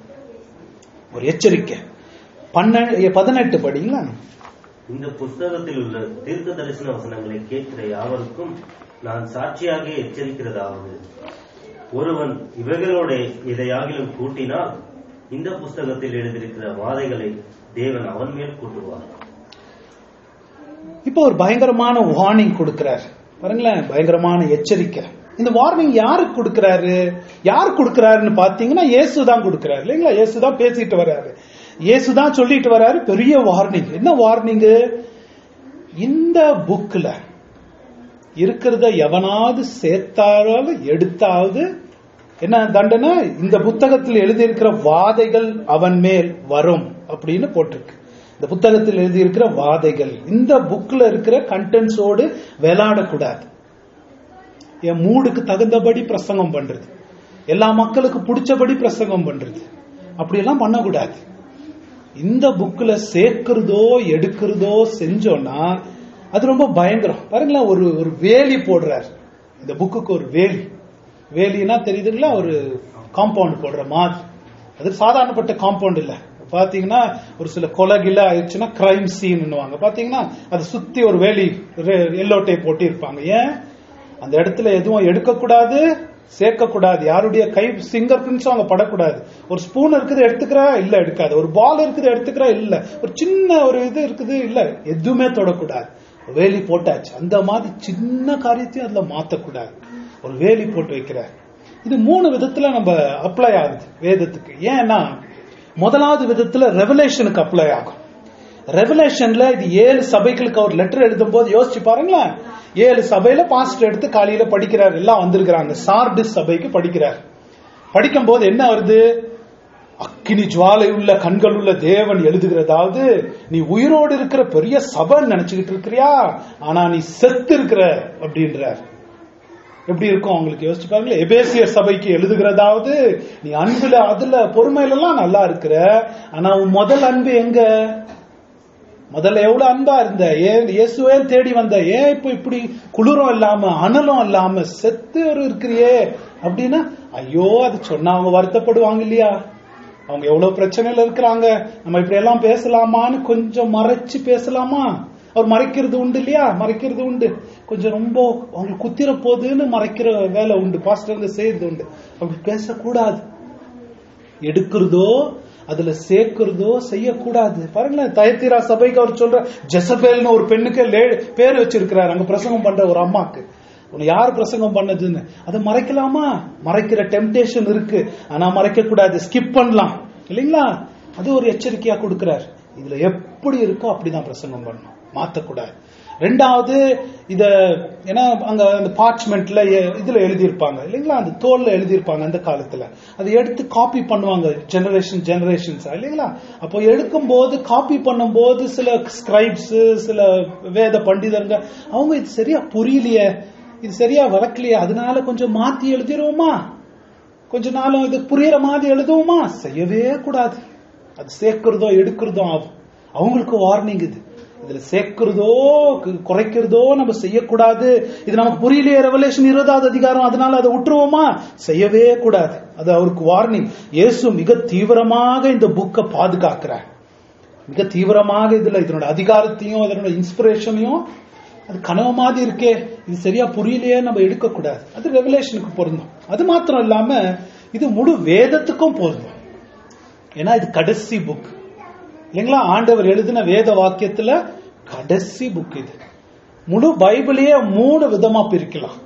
S1: ஒரு எச்சரிக்கை பன்ன பதினெட்டு படிங்களா
S2: இந்த புஸ்தகத்தில் உள்ள தீர்க்க தரிசன வசனங்களை கேட்கிற யாவருக்கும் நான் சாட்சியாக எச்சரிக்கிறதாவது ஒருவன் இவைகளோட எதையாகிலும் கூட்டினால் இந்த புஸ்தகத்தில் எழுதியிருக்கிற வாதைகளை தேவன் அவன் மேல் கூட்டுவார்
S1: இப்போ ஒரு பயங்கரமான வார்னிங் கொடுக்கிறார் பாருங்களேன் பயங்கரமான எச்சரிக்கை இந்த வார்னிங் யாருக்கு கொடுக்கிறாரு யார் கொடுக்கிறாருன்னு பாத்தீங்கன்னா இயேசு தான் கொடுக்கிறாரு இல்லைங்களா இயேசு தான் பேசிட்டு வர்றாரு இயேசு தான் சொல்லிட்டு வர்றாரு பெரிய வார்னிங் என்ன வார்னிங் இந்த புக்ல இருக்கிறத எவனாவது சேர்த்தாலும் எடுத்தாவது என்ன தண்டனை இந்த புத்தகத்தில் எழுதியிருக்கிற வாதைகள் அவன் மேல் வரும் அப்படின்னு போட்டிருக்கு இந்த புத்தகத்தில் எழுதியிருக்கிற வாதைகள் இந்த புக்ல இருக்கிற கண்டென்ட்ஸோடு விளையாடக்கூடாது என் மூடுக்கு தகுந்தபடி பிரசங்கம் பண்றது எல்லா மக்களுக்கு பிடிச்சபடி பிரசங்கம் பண்றது அப்படியெல்லாம் பண்ணக்கூடாது இந்த புக்ல சேர்க்கிறதோ எடுக்கிறதோ செஞ்சோம்னா அது ரொம்ப பயங்கரம் பாருங்களேன் ஒரு ஒரு வேலி போடுறார் இந்த புக்குக்கு ஒரு வேலி வேலினா தெரியுதுங்களா ஒரு காம்பவுண்ட் போடுற மாதிரி அது சாதாரணப்பட்ட காம்பவுண்ட் இல்ல பாத்தீங்கன்னா ஒரு சில கொலை கில ஆயிடுச்சுன்னா கிரைம் சீன்னுவாங்க பாத்தீங்கன்னா அதை சுத்தி ஒரு வேலி எல்லோ டேப் போட்டி இருப்பாங்க ஏன் அந்த இடத்துல எதுவும் எடுக்கக்கூடாது சேர்க்கக்கூடாது யாருடைய கை சிங்கர் பிரிண்ட்ஸும் அங்க படக்கூடாது ஒரு ஸ்பூன் இருக்குது எடுத்துக்கிறா இல்ல எடுக்காது ஒரு பால் இருக்குது எடுத்துக்கிறா இல்ல ஒரு சின்ன ஒரு இது இருக்குது இல்ல எதுவுமே தொடக்கூடாது வேலி போட்டாச்சு அந்த மாதிரி சின்ன காரியத்தையும் அதுல மாத்தக்கூடாது ஒரு வேலி போட்டு வைக்கிறார் இது மூணு விதத்துல நம்ம அப்ளை ஆகுது வேதத்துக்கு ஏன்னா முதலாவது விதத்துல ரெவலேஷனுக்கு அப்ளை ஆகும் ரெவலேஷன்ல இது ஏழு சபைகளுக்கு அவர் லெட்டர் எழுதும் போது யோசிச்சு பாருங்களேன் ஏழு சபையில பாஸ்டர் எடுத்து காலையில படிக்கிறார் எல்லாம் வந்திருக்கிறாங்க சார்டிஸ் சபைக்கு படிக்கிறார் படிக்கும் போது என்ன வருது அக்கினி ஜுவாலை உள்ள கண்கள் உள்ள தேவன் எழுதுகிறதாவது நீ உயிரோடு இருக்கிற பெரிய சபைன்னு நினைச்சுக்கிட்டு இருக்கிறியா ஆனா நீ செத்து இருக்கிற அப்படின்றார் எப்படி இருக்கும் அவங்களுக்கு யோசிச்சு பாருங்களேன் எபேசியர் சபைக்கு எழுதுகிறதாவது நீ அன்புல அதுல பொறுமையில எல்லாம் நல்லா இருக்கிற ஆனா உன் முதல் அன்பு எங்க முதல்ல எவ்வளவு அன்பா இருந்த ஏன் இயேசுவே தேடி வந்த ஏன் இப்ப இப்படி குளிரும் இல்லாம அனலும் இல்லாம செத்து ஒரு இருக்கிறியே அப்படின்னா ஐயோ அது சொன்னா அவங்க வருத்தப்படுவாங்க இல்லையா அவங்க எவ்வளவு பிரச்சனையில இருக்கிறாங்க நம்ம இப்படி எல்லாம் பேசலாமான்னு கொஞ்சம் மறைச்சு பேசலாமா அவர் மறைக்கிறது உண்டு இல்லையா மறைக்கிறது உண்டு கொஞ்சம் ரொம்ப அவங்களுக்கு குத்திர போகுதுன்னு மறைக்கிற வேலை உண்டு பாஸ்டர்ங்க செய்யறது உண்டு அப்படி பேசக்கூடாது எடுக்கிறதோ அதுல சேர்க்கிறதோ செய்யக்கூடாது பாருங்களேன் தயத்தீரா சபைக்கு அவர் சொல்ற ஜெசபேல்னு ஒரு பெண்ணுக்கு லே- பேர் வச்சிருக்கிறார் அங்க பிரசங்கம் பண்ற ஒரு அம்மாக்கு உன்னை யார் பிரசங்கம் பண்ணதுன்னு அதை மறைக்கலாமா மறைக்கிற டெம்டேஷன் இருக்கு ஆனா மறைக்க கூடாது ஸ்கிப் பண்ணலாம் இல்லைங்களா அது ஒரு எச்சரிக்கையா கொடுக்கிறார் இதுல எப்படி இருக்கோ அப்படிதான் பிரசங்கம் பண்ணணும் மாத்தக்கூடாது ரெண்டாவது இத ஏன்னா அங்க அந்த பார்ச்மெண்ட்ல இதுல எழுதியிருப்பாங்க இல்லைங்களா அந்த தோல்ல எழுதியிருப்பாங்க அந்த காலத்துல அதை எடுத்து காப்பி பண்ணுவாங்க ஜெனரேஷன் ஜெனரேஷன்ஸ் இல்லைங்களா அப்போ எடுக்கும் போது காப்பி பண்ணும்போது சில ஸ்கிரைப்ஸ் சில வேத பண்டிதருங்க அவங்க இது சரியா புரியலையே இது சரியா வளர்க்கலையே அதனால கொஞ்சம் மாத்தி எழுதிருவோமா கொஞ்ச நாளும் இது புரியற மாதிரி எழுதுவோமா செய்யவே கூடாது அது சேர்க்கிறதோ எடுக்கிறதோ ஆகும் அவங்களுக்கு வார்னிங் இது இதுல சேர்க்கிறதோ கு- குறைக்கிறதோ நம்ம செய்யக்கூடாது இது நமக்கு புரியலையே ரெவலேஷன் இருபதாவது அதிகாரம் அதனால அதை விட்டுருவோமா செய்யவே கூடாது அது அவருக்கு வார்னிங் இயேசு மிக தீவிரமாக இந்த புக்கை பாதுகாக்கிறார் மிக தீவிரமாக இதுல இதனோட அதிகாரத்தையும் அதனோட இன்ஸ்பிரேஷனையும் அது கனவு மாதிரி இருக்கே இது சரியா புரியலையே நம்ம எடுக்கக்கூடாது அது ரெவலேஷனுக்கு பொருந்தும் அது மாத்திரம் இல்லாம இது முழு வேதத்துக்கும் பொருந்தும் ஏன்னா இது கடைசி புக் இல்லைங்களா ஆண்டவர் எழுதின வேத வாக்கியத்துல கடைசி புக் இது முழு பைபிளையே மூணு விதமா பிரிக்கலாம்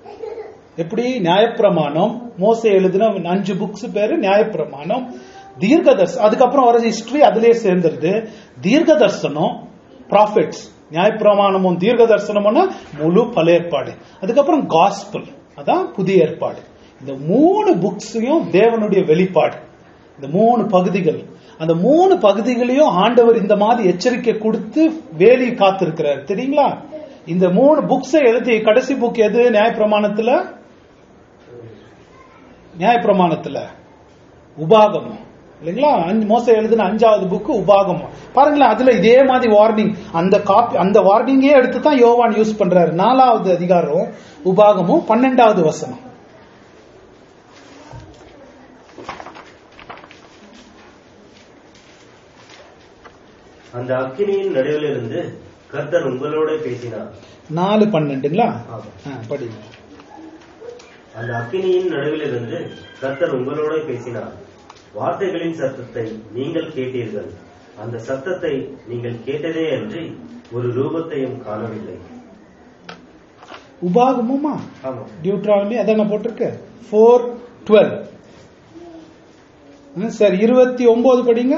S1: எப்படி நியாயப்பிரமாணம் மோசே எழுதின அஞ்சு புக்ஸ் பேரு நியாயப்பிரமாணம் தீர்க்கதர்ஸ் அதுக்கப்புறம் வர ஹிஸ்டரி அதுலயே சேர்ந்துருது தீர்க்க தரிசனம் ப்ராஃபிட்ஸ் நியாயப்பிரமாணமும் தீர்க்க தரிசனம்னா முழு பழைய ஏற்பாடு அதுக்கப்புறம் காஸ்பிள் அதான் புதிய ஏற்பாடு இந்த மூணு புக்ஸையும் தேவனுடைய வெளிப்பாடு இந்த மூணு பகுதிகள் அந்த மூணு பகுதிகளையும் ஆண்டவர் இந்த மாதிரி எச்சரிக்கை கொடுத்து வேலி காத்திருக்கிறார் தெரியுங்களா இந்த மூணு புக்ஸை எழுதி கடைசி புக் எது நியாயப்பிரமாணத்துல நியாயப்பிரமாணத்துல உபாகமம் இல்லைங்களா அஞ்சு மோச எழுதின அஞ்சாவது புக்கு உபாகமம் பாருங்களேன் அதுல இதே மாதிரி வார்னிங் அந்த காப்பி அந்த வார்னிங்கே எடுத்து தான் யோவான் யூஸ் பண்றாரு நாலாவது அதிகாரம் உபாகமும் பன்னெண்டாவது வசனம்
S2: அந்த அக்கினியின் நடுவிலிருந்து கர்த்தர் உங்களோட பேசினார்
S1: நாலு பன்னெண்டுங்களா
S2: ஆமாம்.
S1: ஆ, படிங்க
S2: அந்த அக்கினியின் நடுவிலிருந்து கர்த்தர் உங்களோட பேசினார் வார்த்தைகளின் சத்தத்தை நீங்கள் கேட்டீர்கள் அந்த சத்தத்தை நீங்கள் கேட்டதே அன்றி ஒரு ரூபத்தையும் காணவில்லை
S1: உபாகமுமா
S2: ஆமா
S1: டியூட்ரானமி அதான போட்டிருக்கு ஃபோர் டுவெல் சரி இருபத்தி ஒன்பது படிங்க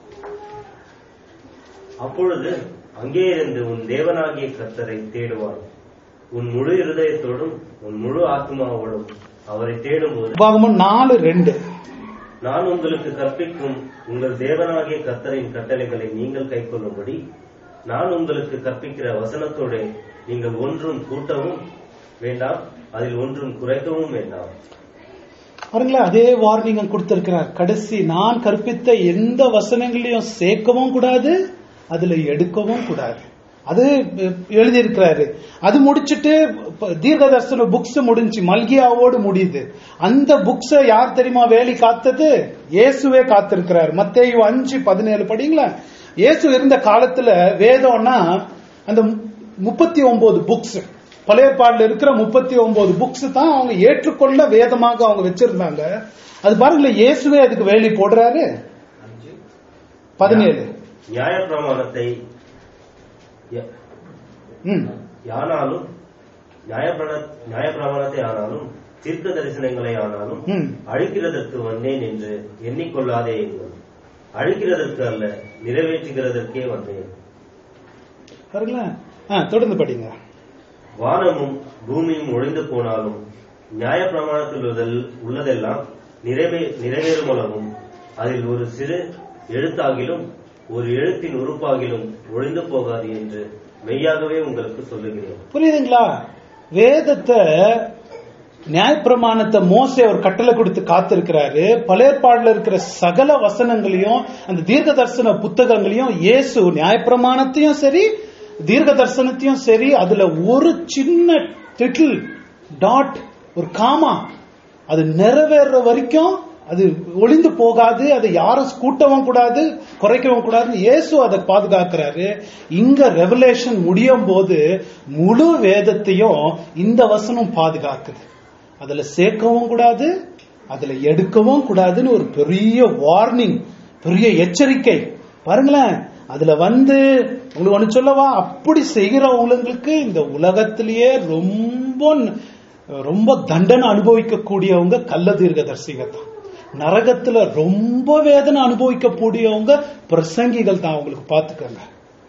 S2: அப்பொழுது அங்கே இருந்து உன் தேவனாகிய கர்த்தரை தேடுவான் உன் முழு இருதயத்தோடும் உன் முழு ஆத்மாவோடும் அவரை தேடும்போது
S1: உபாகமம் நாலு ரெண்டு
S2: நான் உங்களுக்கு கற்பிக்கும் உங்கள் தேவனாகிய கர்த்தரின் கட்டளைகளை நீங்கள் கைக்கொள்ளும்படி நான் உங்களுக்கு கற்பிக்கிற வசனத்தோட நீங்கள் ஒன்றும் கூட்டவும் வேண்டாம் அதில் ஒன்றும் குறைக்கவும் வேண்டாம்
S1: பாருங்களேன் அதே வார்னிங் கொடுத்திருக்கிறார் கடைசி நான் கற்பித்த எந்த வசனங்களையும் சேர்க்கவும் கூடாது அதுல எடுக்கவும் கூடாது அது எழுதியிருக்கிறாரு அது முடிச்சிட்டு ப- தீர்க்கதர்சன புக்ஸ் முடிஞ்சு மல்கியாவோடு முடியுது அந்த புக்ஸ யார் தெரியுமா வேலி காத்தது இயேசுவே காத்திருக்கிறார் மத்தேயு அஞ்சு பதினேழு படிங்களா இயேசு இருந்த காலத்துல வேதம்னா அந்த முப்பத்தி ஒன்பது புக்ஸ் பழைய பாடல இருக்கிற முப்பத்தி ஒன்பது புக்ஸ் தான் அவங்க ஏற்றுக்கொள்ள வேதமாக அவங்க வச்சிருந்தாங்க அது பாருங்களேன் இயேசுவே அதுக்கு வேலி போடுறாரு பதினேழு
S2: நியாயப்பிரமாணத்தை ய-
S1: ம்
S2: யானாலும் நியாயப்பிரம- நியாயப்பிரமாணத்தை ஆனாலும் தீர்க்க தரிசனங்களை ஆனாலும்
S1: ம்
S2: அழிக்கிறதற்கு வந்தேன் என்று எண்ணிக்கொள்ளாதே எங்கள் அழிக்கிறதற்கு அல்ல நிறைவேற்றுகிறதற்கே வந்தேன்
S1: பாருங்களேன் ஆ தொடர்ந்து படிங்க
S2: வானமும் பூமியும் ஒழிந்து போனாலும் நியாயப்பிரமாணத்தில் உள்ளதெல்- உள்ளதெல்லாம் நிறைவே நிறைவேறுமளவும் அதில் ஒரு சிறு எழுத்தாகிலும் ஒரு எழுத்தின் உறுப்பாகிலும் ஒழிந்து போகாது என்று மெய்யாகவே உங்களுக்கு சொல்லுகிறேன்
S1: புரியுதுங்களா வேதத்தை நியாயப்பிரமாணத்தை மோசே ஒரு கட்டளை கொடுத்து காத்திருக்கிறாரு பழையற்பாடுல இருக்கிற சகல வசனங்களையும் அந்த தீர்க்க தரிசன புத்தகங்களையும் இயேசு நியாயப்பிரமாணத்தையும் சரி தீர்க்க தரிசனத்தையும் சரி அதுல ஒரு சின்ன திட்டில் டாட் ஒரு காமா அது நிறைவேற வரைக்கும் அது ஒளிந்து போகாது அதை யாரும் கூட்டவும் கூடாது குறைக்கவும் கூடாதுன்னு இயேசு அதை பாதுகாக்கிறாரு இங்க ரெவலேஷன் முடியும் போது முழு வேதத்தையும் இந்த வசனம் பாதுகாக்குது அதுல சேர்க்கவும் கூடாது அதுல எடுக்கவும் கூடாதுன்னு ஒரு பெரிய வார்னிங் பெரிய எச்சரிக்கை பாருங்களேன் அதுல வந்து உங்களுக்கு ஒண்ணு சொல்லவா அப்படி செய்கிறவங்களுக்கு இந்த உலகத்திலேயே ரொம்ப ரொம்ப தண்டனை அனுபவிக்கக்கூடியவங்க கள்ள தீர்க்கதரிசிங்க தான் நரகத்துல ரொம்ப வேதனை அனுபவிக்கக்கூடியவங்க பிரசங்கிகள் தான் அவங்களுக்கு பாத்துக்கங்க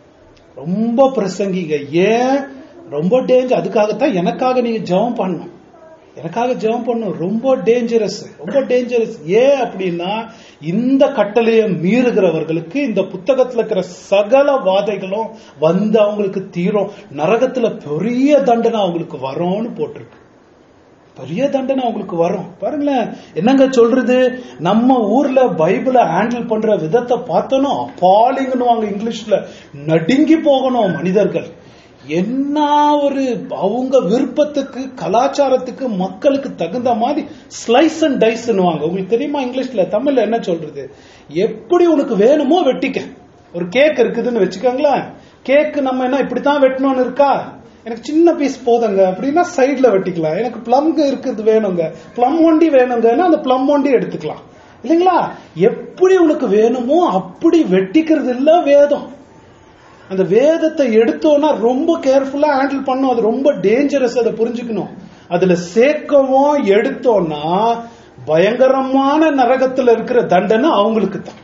S1: ரொம்ப பிரசங்கிங்க ஏன் ரொம்ப டேஞ்சர் அதுக்காகத்தான் எனக்காக நீங்க ஜெபம் பண்ணணும் எனக்காக ஜெபம் பண்ணும் ரொம்ப டேஞ்சரஸ் ரொம்ப டேஞ்சரஸ் ஏன் அப்படின்னா இந்த கட்டளையை மீறுகிறவர்களுக்கு இந்த புத்தகத்துல இருக்கிற சகல வாதைகளும் வந்து அவங்களுக்கு தீரும் நரகத்துல பெரிய தண்டனை அவங்களுக்கு வரும்னு போட்டிருக்கு பெரிய தண்டனை அவங்களுக்கு வரும் பாருங்களேன் என்னங்க சொல்றது நம்ம ஊர்ல பைபிளை ஹேண்டில் பண்ற விதத்தை பார்த்தோன்னா அப்பாலிங்கன்னு இங்கிலீஷ்ல நடுங்கி போகணும் மனிதர்கள் என்ன ஒரு அவங்க விருப்பத்துக்கு கலாச்சாரத்துக்கு மக்களுக்கு தகுந்த மாதிரி ஸ்லைஸ் அண்ட் டைஸ்ன்னுவாங்க உங்களுக்கு தெரியுமா இங்கிலீஷ்ல தமிழ்ல என்ன சொல்றது எப்படி உனக்கு வேணுமோ வெட்டிக்க ஒரு கேக் இருக்குதுன்னு வச்சுக்கோங்களேன் கேக் நம்ம என்ன இப்படித்தான் வெட்டணும்னு இருக்கா எனக்கு சின்ன பீஸ் போதுங்க அப்படின்னா சைடுல வெட்டிக்கலாம் எனக்கு பிளம் இருக்குது வேணுங்க பிளம் ஒண்டி வேணுங்கன்னா அந்த பிளம் ஒண்டி எடுத்துக்கலாம் இல்லைங்களா எப்படி உனக்கு வேணுமோ அப்படி வெட்டிக்கிறது இல்ல வேதம் அந்த வேதத்தை எடுத்தோம்னா ரொம்ப கேர்ஃபுல்லா ஹேண்டில் பண்ணும் அது ரொம்ப டேஞ்சரஸ் அதை புரிஞ்சுக்கணும் அதுல சேர்க்கவும் எடுத்தோம்னா பயங்கரமான நரகத்துல இருக்கிற தண்டனை அவங்களுக்கு தான்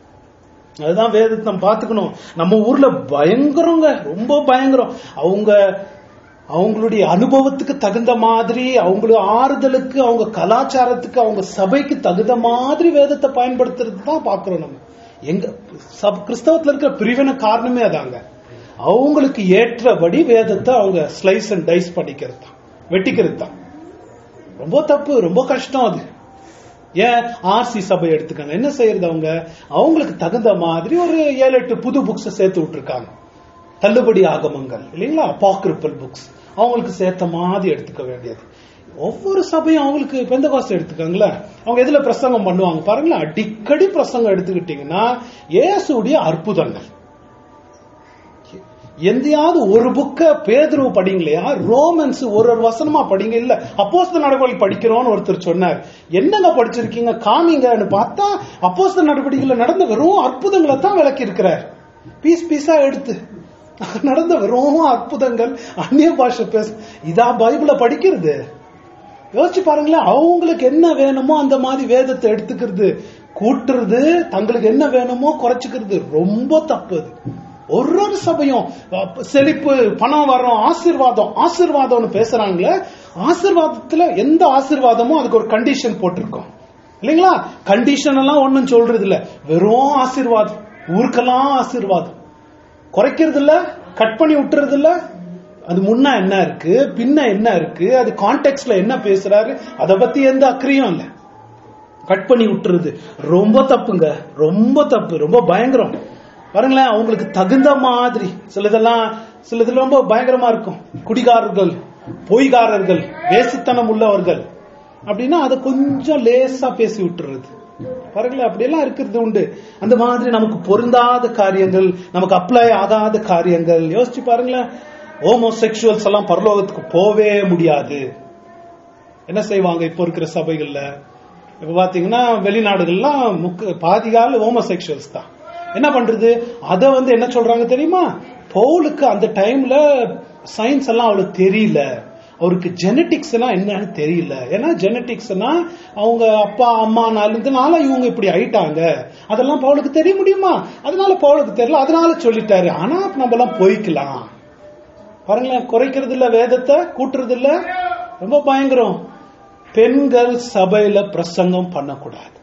S1: அதுதான் வேதத்தை நம்ம பாத்துக்கணும் நம்ம ஊர்ல பயங்கரங்க ரொம்ப பயங்கரம் அவங்க அவங்களுடைய அனுபவத்துக்கு தகுந்த மாதிரி அவங்களுடைய ஆறுதலுக்கு அவங்க கலாச்சாரத்துக்கு அவங்க சபைக்கு தகுந்த மாதிரி வேதத்தை பயன்படுத்துறது தான் பாக்குறோம் நம்ம எங்க சப் கிறிஸ்தவத்துல இருக்கிற பிரிவின காரணமே அதாங்க அவங்களுக்கு ஏற்றபடி வேதத்தை அவங்க ஸ்லைஸ் அண்ட் டைஸ் பண்ணிக்கிறது தான் வெட்டிக்கிறது தான் ரொம்ப தப்பு ரொம்ப கஷ்டம் அது ஏன் ஆர்சி சபை எடுத்துக்காங்க என்ன செய்யறது அவங்க அவங்களுக்கு தகுந்த மாதிரி ஒரு ஏழு எட்டு புது புக்ஸ் சேர்த்து விட்டுருக்காங்க தள்ளுபடி ஆகமங்கள் இல்லைங்களா அப்பாக்ரிப்பல் புக்ஸ் அவங்களுக்கு சேர்த்த மாதிரி எடுத்துக்க வேண்டியது ஒவ்வொரு சபையும் அவங்களுக்கு பெந்த காசு எடுத்துக்காங்களேன் அவங்க எதுல பிரசங்கம் பண்ணுவாங்க பாருங்களேன் அடிக்கடி பிரசங்கம் எடுத்துக்கிட்டீங்கன்னா இயேசுடைய அற்புதங்கள் எந்தையாவது ஒரு புக்க பேதுருவு படிங்களையா ரோமன்ஸ் ஒரு ஒரு வசனமா படிங்க இல்ல அப்போஸ்த நடவடிக்கை படிக்கிறோம்னு ஒருத்தர் சொன்னார் என்னங்க படிச்சிருக்கீங்க காமிங்கன்னு பார்த்தா அப்போஸ்த நடவடிக்கையில நடந்த வெறும் அற்புதங்களை தான் விளக்கி இருக்கிறார் பீஸ் பீஸா எடுத்து நடந்த வெறும் அற்புதங்கள் அந்நிய பாஷை பேச இதா பைபிள படிக்கிறது யோசிச்சு பாருங்களேன் அவங்களுக்கு என்ன வேணுமோ அந்த மாதிரி வேதத்தை எடுத்துக்கிறது கூட்டுறது தங்களுக்கு என்ன வேணுமோ குறைச்சுக்கிறது ரொம்ப தப்பு அது ஒரு ஒரு சபையும் அப்ப செழிப்பு பணம் வரும் ஆசீர்வாதம் ஆசீர்வாதம்னு பேசுறாங்களே ஆசீர்வாதத்துல எந்த ஆசீர்வாதமும் அதுக்கு ஒரு கண்டிஷன் போட்டிருக்கோம் இல்லைங்களா கண்டிஷன் எல்லாம் ஒண்ணும் சொல்றது இல்ல வெறும் ஆசீர்வாதம் ஊருக்கெல்லாம் ஆசீர்வாதம் குறைக்கிறது இல்ல கட் பண்ணி விட்டுறது இல்ல அது முன்ன என்ன இருக்கு பின்ன என்ன இருக்கு அது கான்டெக்ட்ல என்ன பேசுறாரு அதை பத்தி எந்த அக்கறையும் இல்ல கட் பண்ணி விட்டுறது ரொம்ப தப்புங்க ரொம்ப தப்பு ரொம்ப பயங்கரம் பாருங்களேன் அவங்களுக்கு தகுந்த மாதிரி சிலதெல்லாம் சிலது ரொம்ப பயங்கரமா இருக்கும் குடிகாரர்கள் பொய்காரர்கள் வேசித்தனம் உள்ளவர்கள் அப்படின்னா அதை கொஞ்சம் லேசா பேசி விட்டுறது பாருங்களேன் அப்படியெல்லாம் இருக்கிறது உண்டு அந்த மாதிரி நமக்கு பொருந்தாத காரியங்கள் நமக்கு அப்ளை ஆகாத காரியங்கள் யோசிச்சு பாருங்களேன் ஹோமோசெக்சுவல்ஸ் எல்லாம் பரலோகத்துக்கு போவே முடியாது என்ன செய்வாங்க இப்போ இருக்கிற சபைகள்ல இப்ப பாத்தீங்கன்னா வெளிநாடுகள்லாம் முக்க பாதி கால ஹோமோசெக்சுவல்ஸ் தான் என்ன பண்றது அத வந்து என்ன சொல்றாங்க தெரியுமா பவுலுக்கு அந்த டைம்ல சயின்ஸ் எல்லாம் அவளுக்கு தெரியல அவருக்கு ஜெனட்டிக்ஸ் எல்லாம் என்னன்னு தெரியல ஏன்னா ஜெனட்டிக்ஸ்னா அவங்க அப்பா அம்மா நாலுனால இவங்க இப்படி ஆயிட்டாங்க அதெல்லாம் பவுலுக்கு தெரிய முடியுமா அதனால பவுலுக்கு தெரியல அதனால சொல்லிட்டாரு ஆனா நம்ம எல்லாம் போய்க்கலாம் பாருங்களேன் குறைக்கிறது இல்ல வேதத்தை கூட்டுறது இல்ல ரொம்ப பயங்கரம் பெண்கள் சபையில பிரசங்கம் பண்ணக்கூடாது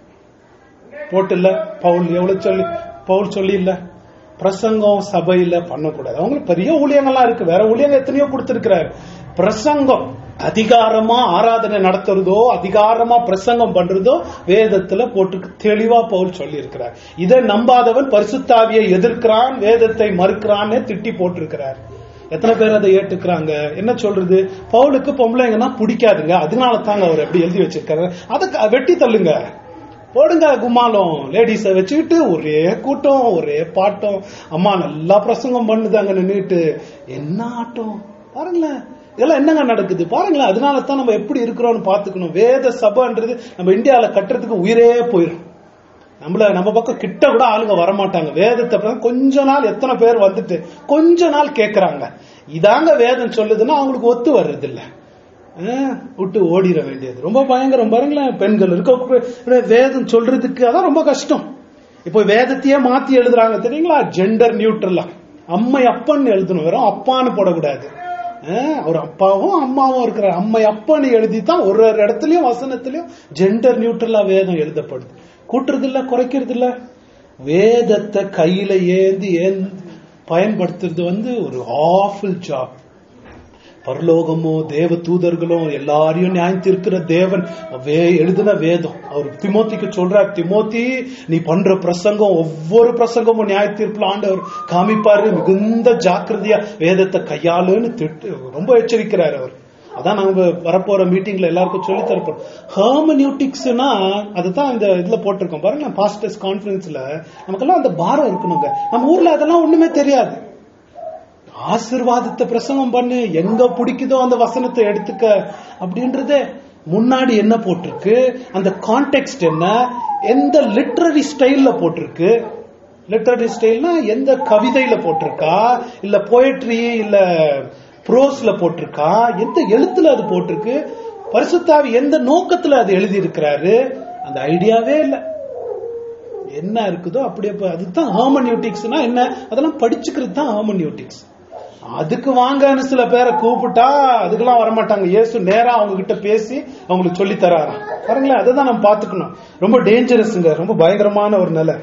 S1: போட்டுல பவுல் எவ்வளவு சொல்லி பவுல் சொல்லி இல்ல பிரசங்கம் சபையில பண்ணக்கூடாது அவங்களுக்கு பெரிய ஊழியங்கள்லாம் இருக்கு வேற ஊழியங்க எத்தனையோ கொடுத்திருக்கிறாரு பிரசங்கம் அதிகாரமா ஆராதனை நடத்துறதோ அதிகாரமா பிரசங்கம் பண்றதோ வேதத்துல போட்டு தெளிவா பவுல் சொல்லி இருக்கிறார் இதை நம்பாதவன் பரிசுத்தாவியை எதிர்க்கிறான் வேதத்தை மறுக்கிறான்னு திட்டி போட்டிருக்கிறார் எத்தனை பேர் அதை ஏத்துக்கிறாங்க என்ன சொல்றது பவுலுக்கு பொம்பளைங்கன்னா பிடிக்காதுங்க அதனால தாங்க அவர் எப்படி எழுதி வச்சிருக்காரு அதை க- வெட்டி தள்ளுங்க போடுங்க கும்மாலம் லேடிஸ வச்சுக்கிட்டு ஒரே கூட்டம் ஒரே பாட்டம் அம்மா நல்லா பிரசங்கம் பண்ணுதாங்க நின்னுட்டு என்ன ஆட்டம் பாருங்களேன் இதெல்லாம் என்னங்க நடக்குது பாருங்களேன் அதனால தான் நம்ம எப்படி இருக்கிறோம்னு பாத்துக்கணும் வேத சபைன்றது நம்ம இந்தியால கட்டுறதுக்கு உயிரே போயிடும் நம்மள நம்ம பக்கம் கிட்ட கூட ஆளுங்க வரமாட்டாங்க வேதத்தை பத்தி கொஞ்ச நாள் எத்தனை பேர் வந்துட்டு கொஞ்ச நாள் கேக்குறாங்க இதாங்க வேதம் சொல்லுதுன்னா அவங்களுக்கு ஒத்து வர்றது இல்ல ஆஹ், விட்டு ஓடிட வேண்டியது ரொம்ப பயங்கரம் பாருங்களேன் பெண்கள் இருக்க வேதம் சொல்றதுக்கு அதான் ரொம்ப கஷ்டம் இப்போ வேதத்தையே மாத்தி எழுதுறாங்க தெரியுங்களா ஜெண்டர் நியூட்ரலா அம்மை அப்பன்னு எழுதணும் வெறும் அப்பான்னு போடக்கூடாது ஆஹ், அவர் அப்பாவும் அம்மாவும் இருக்கிற அம்மை அப்பன்னு எழுதி தான் ஒரு ஒரு இடத்துலயும் வசனத்திலயும் ஜெண்டர் நியூட்ரலா வேதம் எழுதப்படுது கூட்டுறது இல்ல குறைக்கிறது இல்ல வேதத்தை கையில ஏந்தி ஏந்தி பயன்படுத்துறது வந்து ஒரு ஆஃபுல் ஜாப் பரலோகமோ தேவ தூதர்களும் எல்லாரையும் நியாயத்திருக்கிற தேவன் வே எழுதின வேதம் அவர் திமோத்திக்கு சொல்றார் திமோத்தி நீ பண்ற பிரசங்கம் ஒவ்வொரு பிரசங்கமும் நியாய தீர்ப்புல ஆண்டவர் காமிப்பாரு மிகுந்த ஜாக்கிரதையா வேதத்தை கையாளுன்னு திட்டு ரொம்ப எச்சரிக்கிறார் அவர் அதான் நாங்க வரப்போற மீட்டிங்ல எல்லாருக்கும் சொல்லி தரப்போம் ஹெர்மனியூட்டிக்ஸ்னா அதுதான் இந்த இதுல போட்டிருக்கோம் பாருங்க பாஸ்டர்ஸ் கான்ஃபரன்ஸ்ல நமக்கெல்லாம் அந்த பாரம் இருக்கணுங்க நம்ம ஊர்ல அதெல்லாம் ஒண்ணுமே தெரியாது ஆசிர்வாதத்தை பிரசங்கம் பண்ணு எங்க பிடிக்குதோ அந்த வசனத்தை எடுத்துக்க அப்படின்றதே முன்னாடி என்ன போட்டிருக்கு அந்த கான்டெக்ட் என்ன எந்த லிட்ரரி ஸ்டைல்ல போட்டிருக்கு லிட்ரரி ஸ்டைல்னா எந்த கவிதையில போட்டிருக்கா இல்ல போயட்ரி இல்ல ப்ரோஸ்ல போட்டிருக்கா எந்த எழுத்துல அது போட்டிருக்கு பரிசுத்தாவி எந்த நோக்கத்துல அது எழுதி இருக்கிறாரு அந்த ஐடியாவே இல்லை என்ன இருக்குதோ அப்படியே ப- அதுதான் ஹார்மனியூட்டிக்ஸ்னா என்ன அதெல்லாம் படிச்சுக்கிறது தான் ஹார்மனியூட்டிக்ஸ் அதுக்கு வாங்கன்னு சில பேரை கூப்பிட்டா அதுக்கெல்லாம் வரமாட்டாங்க இயேசு நேரா அவங்க கிட்ட பேசி அவங்களுக்கு சொல்லி தராராம் பாருங்களேன் அதை தான் நம்ம பாத்துக்கணும் ரொம்ப டேஞ்சரஸ்ங்க ரொம்ப பயங்கரமான ஒரு நிலை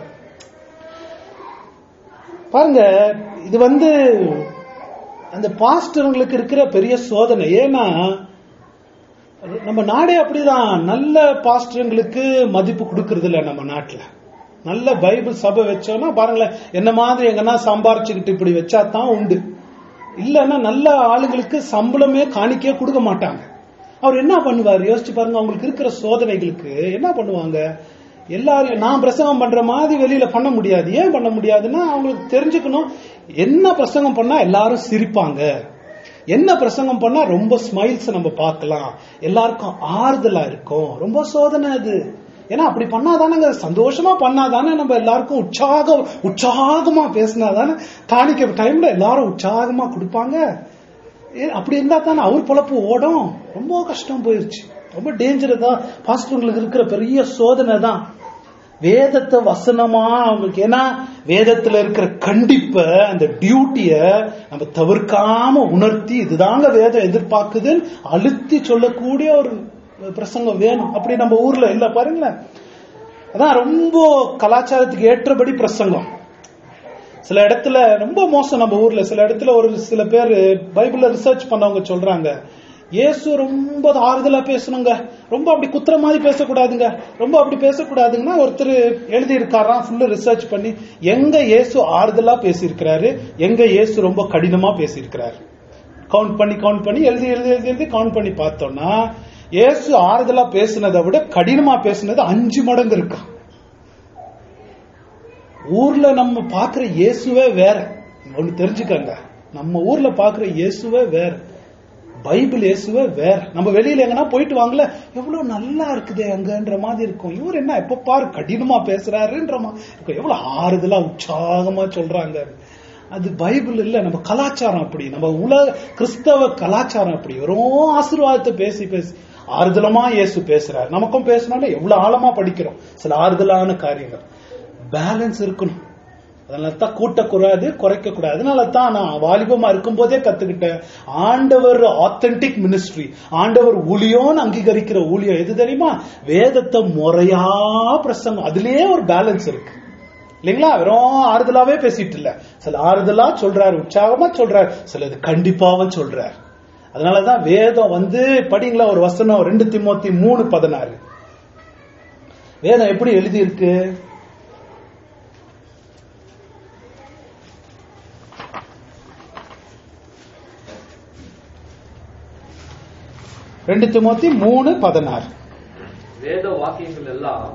S1: பாருங்க இது வந்து அந்த பாஸ்டருங்களுக்கு இருக்கிற பெரிய சோதனை ஏன்னா நம்ம நாடே அப்படிதான் நல்ல பாஸ்டருங்களுக்கு மதிப்பு கொடுக்கறது இல்ல நம்ம நாட்டுல நல்ல பைபிள் சபை வச்சோம்னா பாருங்களேன் என்ன மாதிரி எங்கன்னா சம்பாரிச்சுக்கிட்டு இப்படி வச்சா தான் உண்டு இல்லைன்னா நல்ல ஆளுங்களுக்கு சம்பளமே காணிக்கையே கொடுக்க மாட்டாங்க அவர் என்ன பண்ணுவார் யோசிச்சு பாருங்க அவங்களுக்கு இருக்கிற சோதனைகளுக்கு என்ன பண்ணுவாங்க எல்லாரையும் நான் பிரசங்கம் பண்ற மாதிரி வெளியில பண்ண முடியாது ஏன் பண்ண முடியாதுன்னா அவங்களுக்கு தெரிஞ்சுக்கணும் என்ன பிரசங்கம் பண்ணா எல்லாரும் சிரிப்பாங்க என்ன பிரசங்கம் பண்ணா ரொம்ப ஸ்மைல்ஸ் நம்ம பார்க்கலாம் எல்லாருக்கும் ஆறுதலா இருக்கும் ரொம்ப சோதனை அது ஏன்னா அப்படி பண்ணாதானங்க சந்தோஷமா பண்ணாதானே நம்ம எல்லாருக்கும் உற்சாகம் உற்சாகமா பேசினாதானே காணிக்க டைம்ல எல்லாரும் உற்சாகமா கொடுப்பாங்க ஏ, அப்படி இருந்தா தானே அவர் பொழப்பு ஓடும் ரொம்ப கஷ்டம் போயிருச்சு ரொம்ப டேஞ்சர் தான் பாஸ்டர்களுக்கு இருக்கிற பெரிய சோதனை தான் வேதத்தை வசனமா அவங்களுக்கு ஏன்னா வேதத்துல இருக்கிற கண்டிப்ப அந்த டியூட்டிய நம்ம தவிர்க்காம உணர்த்தி இதுதாங்க வேதம் எதிர்பார்க்குதுன்னு அழுத்தி சொல்லக்கூடிய ஒரு பிரசங்கம் வேணும் அப்படி நம்ம ஊர்ல இல்ல பாருங்களேன் அதான் ரொம்ப கலாச்சாரத்துக்கு ஏற்றபடி பிரசங்கம் சில இடத்துல ரொம்ப மோசம் நம்ம ஊர்ல சில இடத்துல ஒரு சில பேர் பைபிள்ல ரிசர்ச் பண்ணவங்க சொல்றாங்க இயேசு ரொம்ப ஆறுதலா பேசணுங்க ரொம்ப அப்படி குத்துற மாதிரி பேசக்கூடாதுங்க ரொம்ப அப்படி பேசக்கூடாதுங்கன்னா ஒருத்தர் எழுதி இருக்காராம் ஃபுல்லு ரிசர்ச் பண்ணி எங்க இயேசு ஆறுதலா பேசியிருக்கிறாரு எங்க இயேசு ரொம்ப கடினமா பேசியிருக்கிறாரு கவுண்ட் பண்ணி கவுண்ட் பண்ணி எழுதி எழுதி எழுதி எழுதி கவுண்ட் பண்ணி பார்த்தோம்னா இயேசு ஆறுதலா பேசுனதை விட கடினமா பேசுனது அஞ்சு மடங்கு இருக்கா ஊர்ல நம்ம பாக்குற இயேசுவே வேற ஒண்ணு தெரிஞ்சுக்கங்க நம்ம ஊர்ல பாக்குற இயேசுவே வேற பைபிள் இயேசுவே வேற நம்ம வெளியில எங்கன்னா போயிட்டு வாங்கல எவ்வளவு நல்லா இருக்குதே அங்கன்ற மாதிரி இருக்கும் இவர் என்ன எப்ப பாரு கடினமா பேசுறாருன்ற மாதிரி இருக்கும் எவ்வளவு ஆறுதலா உற்சாகமா சொல்றாங்க அது பைபிள் இல்ல நம்ம கலாச்சாரம் அப்படி நம்ம உலக கிறிஸ்தவ கலாச்சாரம் அப்படி வெறும் ஆசீர்வாதத்தை பேசி பேசி ஆறுதலமா இயேசு பேசுறாரு நமக்கும் பேசினாலும் எவ்வளவு ஆழமா படிக்கிறோம் சில ஆறுதலான காரியங்கள் பேலன்ஸ் இருக்கணும் அதனால தான் கூட்டக்கூடாது குறைக்க கூடாது அதனால தான் நான் வாலிபமா இருக்கும் போதே கத்துக்கிட்டேன் ஆண்டவர் ஆத்தென்டிக் மினிஸ்ட்ரி ஆண்டவர் ஊழியோன்னு அங்கீகரிக்கிற ஊழியம் எது தெரியுமா வேதத்தை முறையா பிரசங்கம் அதுலயே ஒரு பேலன்ஸ் இருக்கு இல்லைங்களா வெறும் ஆறுதலாவே பேசிட்டு இல்ல சில ஆறுதலா சொல்றாரு உற்சாகமா சொல்றாரு சிலது கண்டிப்பாவும் சொல்றாரு அதனாலதான் வேதம் வந்து படிங்களா ஒரு வசனம் ரெண்டு திமோத்தி மூணு பதினாறு வேதம் எப்படி எழுதி இருக்கு ரெண்டு திமோத்தி மூணு பதினாறு
S3: வேத வாக்கியங்கள் எல்லாம்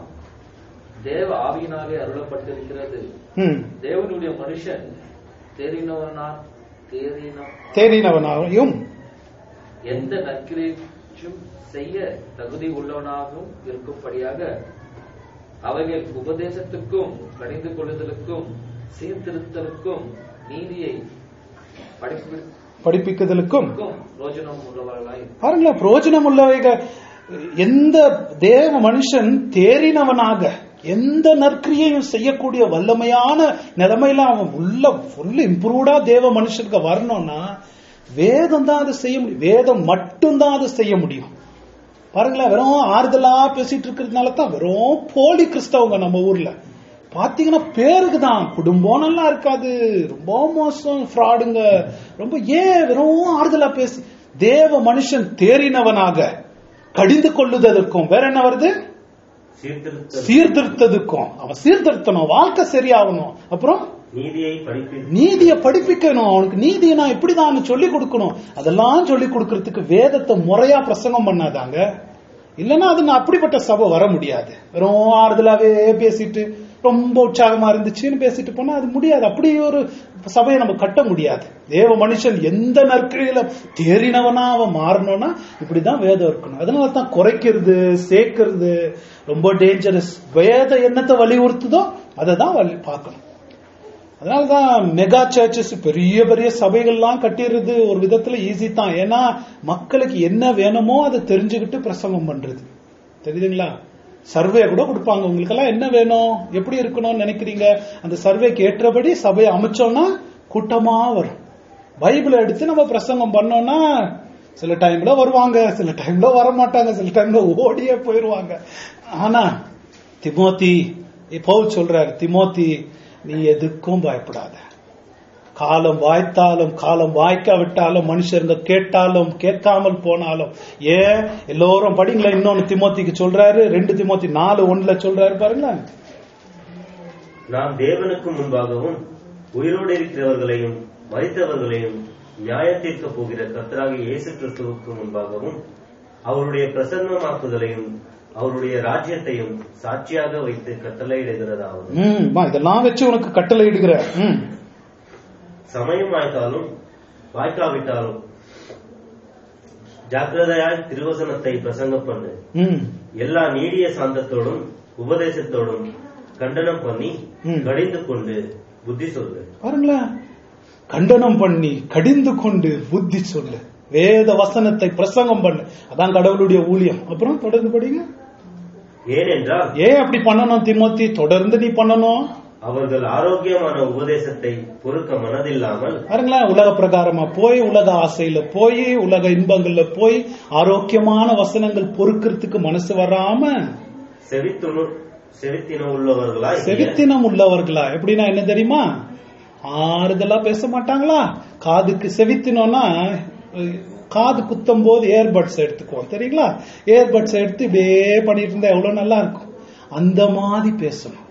S3: தேவ ஆவியினாலே அருளப்பட்டிருக்கிறது
S1: ம்
S3: தேவனுடைய மனுஷன் தேறினவனா தேறின
S1: தேறினவனாயும்
S3: எந்த நற்கிரையும் செய்ய தகுதி உள்ளவனாகவும் இருக்கும்படியாக அவைகள் உபதேசத்துக்கும் கணிந்து கொள்ளுதலுக்கும் சீர்திருத்தலுக்கும் நீதியை படிப்பிற்கும்
S1: படிப்பிக்குதலுக்கும்
S3: ரோஜனம் உள்ளவர்களாய்
S1: பாருங்களேன் பிரயோஜனம் உள்ளவைகள் எந்த தேவ மனுஷன் தேறினவனாக எந்த நற்கிரியையும் செய்யக்கூடிய வல்லமையான நிலைமையில அவன் உள்ள ஃபுல் இம்ப்ரூவ்டா தேவ மனுஷனுக்கு வரணும்னா வேதம் தான் அதை செய்ய முடியும் வேதம் மட்டும்தான் அதை செய்ய முடியும் பாருங்களேன் வெறும் ஆறுதலா பேசிட்டு இருக்கிறதுனால தான் வெறும் போலி கிறிஸ்தவங்க நம்ம ஊர்ல பாத்தீங்கன்னா பேருக்கு தான் குடும்பம் நல்லா இருக்காது ரொம்ப மோசம் ஃப்ராடுங்க ரொம்ப ஏன் வெறும் ஆறுதலா பேசி தேவ மனுஷன் தேறினவனாக கடிந்து கொள்ளுதற்கும் வேற என்ன வருது
S2: சீர்திருத்த
S1: சீர்திருத்ததுக்கும் அவன் சீர்திருத்தணும் வாழ்க்கை சரியாகணும் அப்புறம்
S2: நீதியை படிப்பி
S1: நீதியை படிப்பிக்கணும் அவனுக்கு நீதியை நான் இப்படிதான் சொல்லி கொடுக்கணும் அதெல்லாம் சொல்லி கொடுக்கறதுக்கு வேதத்தை முறையா பிரசங்கம் பண்ணாதாங்க இல்லைன்னா அது நான் அப்படிப்பட்ட சபை வர முடியாது வெறும் ஆறுதலாவே பேசிட்டு ரொம்ப உற்சாகமா இருந்துச்சுன்னு பேசிட்டு போனா அது முடியாது அப்படி ஒரு சபையை நம்ம கட்ட முடியாது தேவ மனுஷன் எந்த நற்கிரியில தேறினவனா அவன் மாறணும்னா இப்படிதான் வேதம் இருக்கணும் அதனால தான் குறைக்கிறது சேர்க்கிறது ரொம்ப டேஞ்சரஸ் வேத என்னத்தை வலியுறுத்துதோ அதை தான் வலி பார்க்கணும் அதனாலதான் மெகா சர்ச்சஸ் பெரிய பெரிய சபைகள்லாம் கட்டிடுறது ஒரு விதத்துல ஈஸி தான் ஏன்னா மக்களுக்கு என்ன வேணுமோ அதை தெரிஞ்சுக்கிட்டு பிரசங்கம் பண்றது தெரியுதுங்களா சர்வே கூட கொடுப்பாங்க உங்களுக்கெல்லாம் என்ன வேணும் எப்படி இருக்கணும்னு நினைக்கிறீங்க அந்த சர்வேக்கு ஏற்றபடி சபையை அமைச்சோம்னா கூட்டமா வரும் பைபிளை எடுத்து நம்ம பிரசங்கம் பண்ணோம்னா சில டைம்ல வருவாங்க சில டைம்ல வர மாட்டாங்க சில டைம்ல ஓடியே போயிருவாங்க ஆனா திமோத்தி பவுல் சொல்றாரு திமோத்தி நீ எதுக்கும் பயப்படாத காலம் வாய்த்தாலும் காலம் வாய்க்க விட்டாலும் மனுஷருங்க கேட்டாலும் கேட்காமல் போனாலும் ஏன் எல்லோரும் படிங்களேன் இன்னொன்னு திமோத்திக்கு சொல்றாரு ரெண்டு திமோத்தி நாலு ஒண்ணுல சொல்றாரு பாருங்களேன்
S2: நாம் தேவனுக்கு முன்பாகவும் உயிரோடு இருக்கிறவர்களையும் மரித்தவர்களையும் நியாயத்தீர்க்க போகிற கர்த்தராகிய இயேசு கிறிஸ்துவுக்கு முன்பாகவும் அவருடைய பிரசன்னமாக்குதலையும் அவருடைய ராஜ்யத்தையும் சாட்சியாக வைத்து கட்டளையிடுகிறதாவது
S1: ம் வா, இதெல்லாம் வச்சு உனக்கு கட்டளை இடுகிற ம்
S2: சமயம் வாய்த்தாலும் வாய்க்காவிட்டாலும் ஜாக்கிரதையாய் திருவசனத்தை பிரசங்க பண்ணு
S1: ம்
S2: எல்லா நீடிய சாந்தத்தோடும் உபதேசத்தோடும் கண்டனம் பண்ணி
S1: ம்.
S2: கடிந்து கொண்டு புத்தி சொல்லு
S1: பாருங்களேன் கண்டனம் பண்ணி கடிந்து கொண்டு புத்தி சொல்லு வேத வசனத்தை பிரசங்கம் பண்ணு அதான் கடவுளுடைய ஊழியம் அப்புறம் தொடர்ந்து படிங்க
S2: ஏனென்றால்
S1: ஏன் அப்படி பண்ணணும் திமோத்தி தொடர்ந்து நீ பண்ணணும்
S2: அவர்கள் ஆரோக்கியமான உபதேசத்தை பொறுக்க மனதில்லாமல்
S1: பாருங்களேன் உலக பிரகாரமா போய் உலக ஆசையில போய் உலக இன்பங்கள்ல போய் ஆரோக்கியமான வசனங்கள் பொறுக்கிறதுக்கு மனசு வராம
S2: செவித்துணு செவித்தின உள்ளவர்களாய்
S1: செவித்தினம் உள்ளவர்களா எப்படின்னா என்ன தெரியுமா ஆறுதலா பேச மாட்டாங்களா காதுக்கு செவித்தினோம்னா அஹ், காது குத்தும் போது ஏர்பட்ஸ் எடுத்துக்குவோம் தெரியுங்களா ஏர்பட்ஸ் எடுத்து இப்படியே பண்ணிட்டு இருந்தா எவ்வளவு நல்லா இருக்கும் அந்த மாதிரி பேசணும்